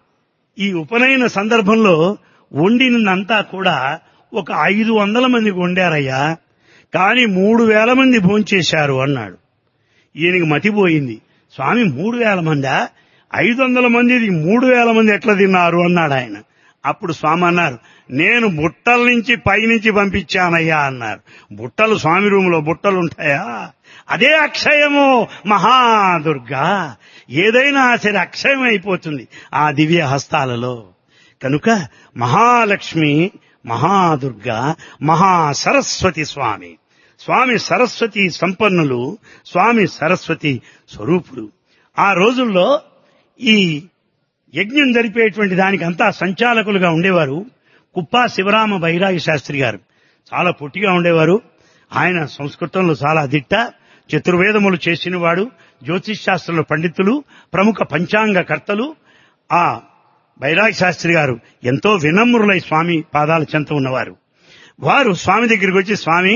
ఈ ఉపనయన సందర్భంలో వండినంతా కూడా ఒక ఐదు వందల మందికి వండారయ్యా కానీ మూడు వేల మంది భోంచేశారు అన్నాడు ఈయనకి మతిపోయింది స్వామి మూడు వేల మందా ఐదు వందల మంది మూడు వేల మంది ఎట్లా తిన్నారు అన్నాడు ఆయన అప్పుడు స్వామి అన్నారు నేను బుట్టల నుంచి పైనుంచి పంపించానయ్యా అన్నారు బుట్టలు స్వామి రూములో బుట్టలు ఉంటాయా అదే అక్షయము మహాదుర్గా ఏదైనా సరే అక్షయం అయిపోతుంది ఆ దివ్య హస్తాలలో కనుక మహాలక్ష్మి మహాదుర్గా మహాసరస్వతి స్వామి స్వామి సరస్వతి సంపన్నులు స్వామి సరస్వతి స్వరూపులు ఆ రోజుల్లో ఈ యజ్ఞం జరిపేటువంటి దానికి అంతా సంచాలకులుగా ఉండేవారు కుప్పా శివరామ బైరాగి శాస్త్రి గారు చాలా పొట్టిగా ఉండేవారు ఆయన సంస్కృతంలో చాలా దిట్ట చతుర్వేదములు చేసినవాడు జ్యోతిష్ శాస్త్రంలో పండితులు ప్రముఖ పంచాంగ కర్తలు ఆ బైరాగి శాస్త్రి గారు ఎంతో వినమ్రులై స్వామి పాదాల చెంత ఉన్నవారు వారు స్వామి దగ్గరికి వచ్చి స్వామి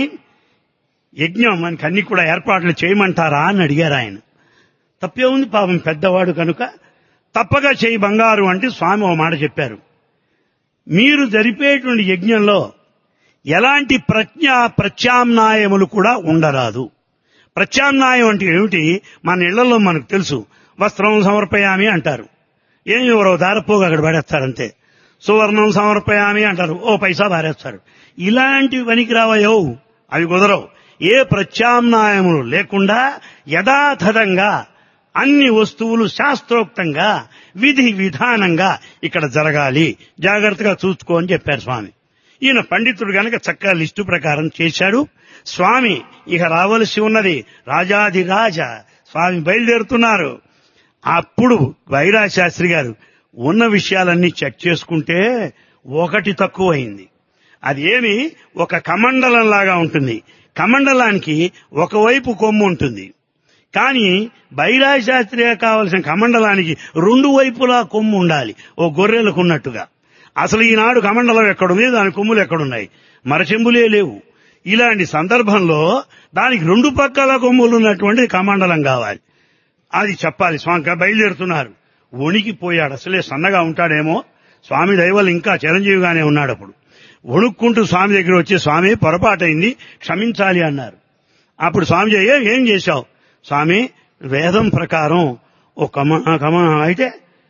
యజ్ఞం మనకి అన్ని కూడా ఏర్పాట్లు చేయమంటారా అని అడిగారు ఆయన తప్పే ఉంది పాపం పెద్దవాడు కనుక తప్పగా చేయి బంగారు అంటే స్వామి ఓ మాట చెప్పారు మీరు జరిపేటువంటి యజ్ఞంలో ఎలాంటి ప్రజ్ఞ ప్రత్యామ్నాయములు కూడా ఉండరాదు ప్రత్యామ్నాయం అంటే ఏమిటి మన ఇళ్లలో మనకు తెలుసు వస్త్రం సమర్పయామి అంటారు ఏం ఎవరో దారపోగా అక్కడ పడేస్తారంతే సువర్ణం సమర్పయామి అంటారు ఓ పైసా పారేస్తారు ఇలాంటివి పనికి రావయో అవి కుదరవు ఏ ప్రత్యామ్నాయములు లేకుండా యథాతథంగా అన్ని వస్తువులు శాస్త్రోక్తంగా విధి విధానంగా ఇక్కడ జరగాలి జాగ్రత్తగా చూసుకో అని చెప్పారు స్వామి ఈయన పండితుడు గనక చక్కగా లిస్టు ప్రకారం చేశాడు స్వామి ఇక రావలసి ఉన్నది రాజాదిరాజ స్వామి బయలుదేరుతున్నారు అప్పుడు వైరా శాస్త్రి గారు ఉన్న విషయాలన్నీ చెక్ చేసుకుంటే ఒకటి తక్కువైంది అది ఏమి ఒక కమండలం లాగా ఉంటుంది కమండలానికి ఒకవైపు కొమ్ము ఉంటుంది కానీ బైరాజ్ శాస్త్రిగా కావలసిన కమండలానికి రెండు వైపులా కొమ్ము ఉండాలి ఓ గొర్రెలకు ఉన్నట్టుగా అసలు ఈనాడు కమండలం ఎక్కడుంది దాని కొమ్ములు ఎక్కడున్నాయి మరచెంబులే లేవు ఇలాంటి సందర్భంలో దానికి రెండు పక్కల కొమ్ములు ఉన్నటువంటి కమండలం కావాలి అది చెప్పాలి స్వామి బయలుదేరుతున్నారు వణికిపోయాడు అసలే సన్నగా ఉంటాడేమో స్వామి దైవలు ఇంకా చిరంజీవిగానే ఉన్నాడు అప్పుడు వణుక్కుంటూ స్వామి దగ్గర వచ్చి స్వామి పొరపాటైంది క్షమించాలి అన్నారు అప్పుడు స్వామి చెయ్య ఏం చేశావు స్వామి వేదం ప్రకారం ఓ కమ కమ అయితే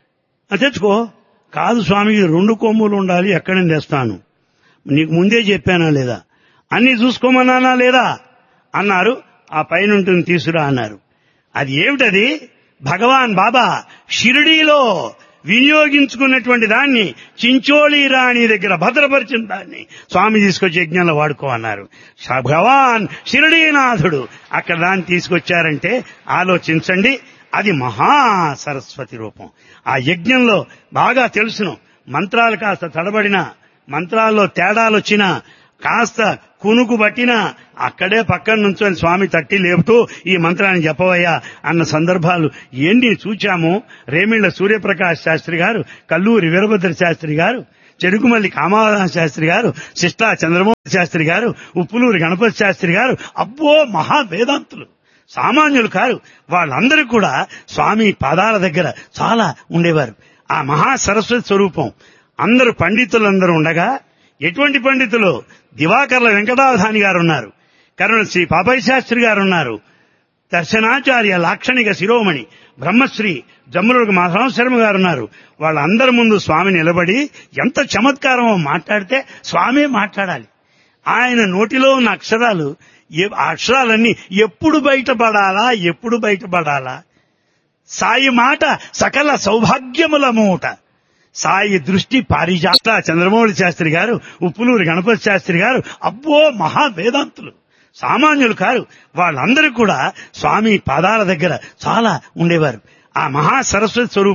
"ఆ, తెచ్చుకో కాదు స్వామి ఈ రెండు కొమ్ములు ఉండాలి ఎక్కడి నుంచి తెస్తాను నీకు ముందే చెప్పానా లేదా అన్ని చూసుకోమన్నానా లేదా అన్నారు ఆ పైన ఉంటుంది తీసురా అన్నారు అది ఏమిటది భగవాన్ బాబా షిరిడీలో వినియోగించుకున్నటువంటి దాన్ని చించోళి రాణి దగ్గర భద్రపరిచిన దాన్ని స్వామి తీసుకొచ్చి యజ్ఞంలో వాడుకో అన్నారు ష- భగవాన్ షిరిడీనాథుడు అక్కడ దాన్ని తీసుకొచ్చారంటే ఆలోచించండి అది మహా సరస్వతి రూపం ఆ యజ్ఞంలో బాగా తెలుసును మంత్రాలు కాస్త తడబడినా మంత్రాల్లో తేడాలు వచ్చినా కాస్త కునుకు పట్టినా అక్కడే పక్కన నుంచొని స్వామి తట్టి లేపుతూ ఈ మంత్రాన్ని చెప్పవయ్యా అన్న సందర్భాలు ఎన్ని చూచామో రేమిళ్ల సూర్యప్రకాష్ శాస్త్రి గారు కల్లూరి వీరభద్ర శాస్త్రి గారు చెరుకుమల్లి కామావధాన శాస్త్రి గారు శిష్టా చంద్రమోహన్ శాస్త్రి గారు ఉప్పులూరి గణపతి శాస్త్రి గారు అబ్బో మహా వేదాంతులు సామాన్యులు కారు వాళ్ళందరూ కూడా స్వామి పాదాల దగ్గర చాలా ఉండేవారు ఆ మహా సరస్వతి స్వరూపం అందరూ పండితులందరూ ఉండగా ఎటువంటి పండితులు దివాకర్ల వెంకటావధాని గారు ఉన్నారు కరుణ శ్రీ పాపయ్య శాస్త్రి గారు ఉన్నారు దర్శనాచార్య లాక్షణిక శిరోమణి బ్రహ్మశ్రీ జమ్ములకు మాధవ శర్మ గారు ఉన్నారు వాళ్ళందరి ముందు స్వామి నిలబడి ఎంత చమత్కారమో మాట్లాడితే స్వామే మాట్లాడాలి ఆయన నోటిలో ఉన్న అక్షరాలు ఏ- ఆ అక్షరాలన్నీ ఎప్పుడు బయటపడాలా ఎప్పుడు బయటపడాలా సాయి మాట సకల సౌభాగ్యముల మూట సాయి దృష్టి పారిజాత చంద్రమౌళి శాస్త్రి గారు ఉప్పులూరి గణపతి శాస్త్రి గారు అబ్బో మహా వేదాంతులు సామాన్యులు కారు వాళ్ళందరూ కూడా స్వామి పాదాల దగ్గర చాలా ఉండేవారు ఆ మహా సరస్వతి స్వరూపం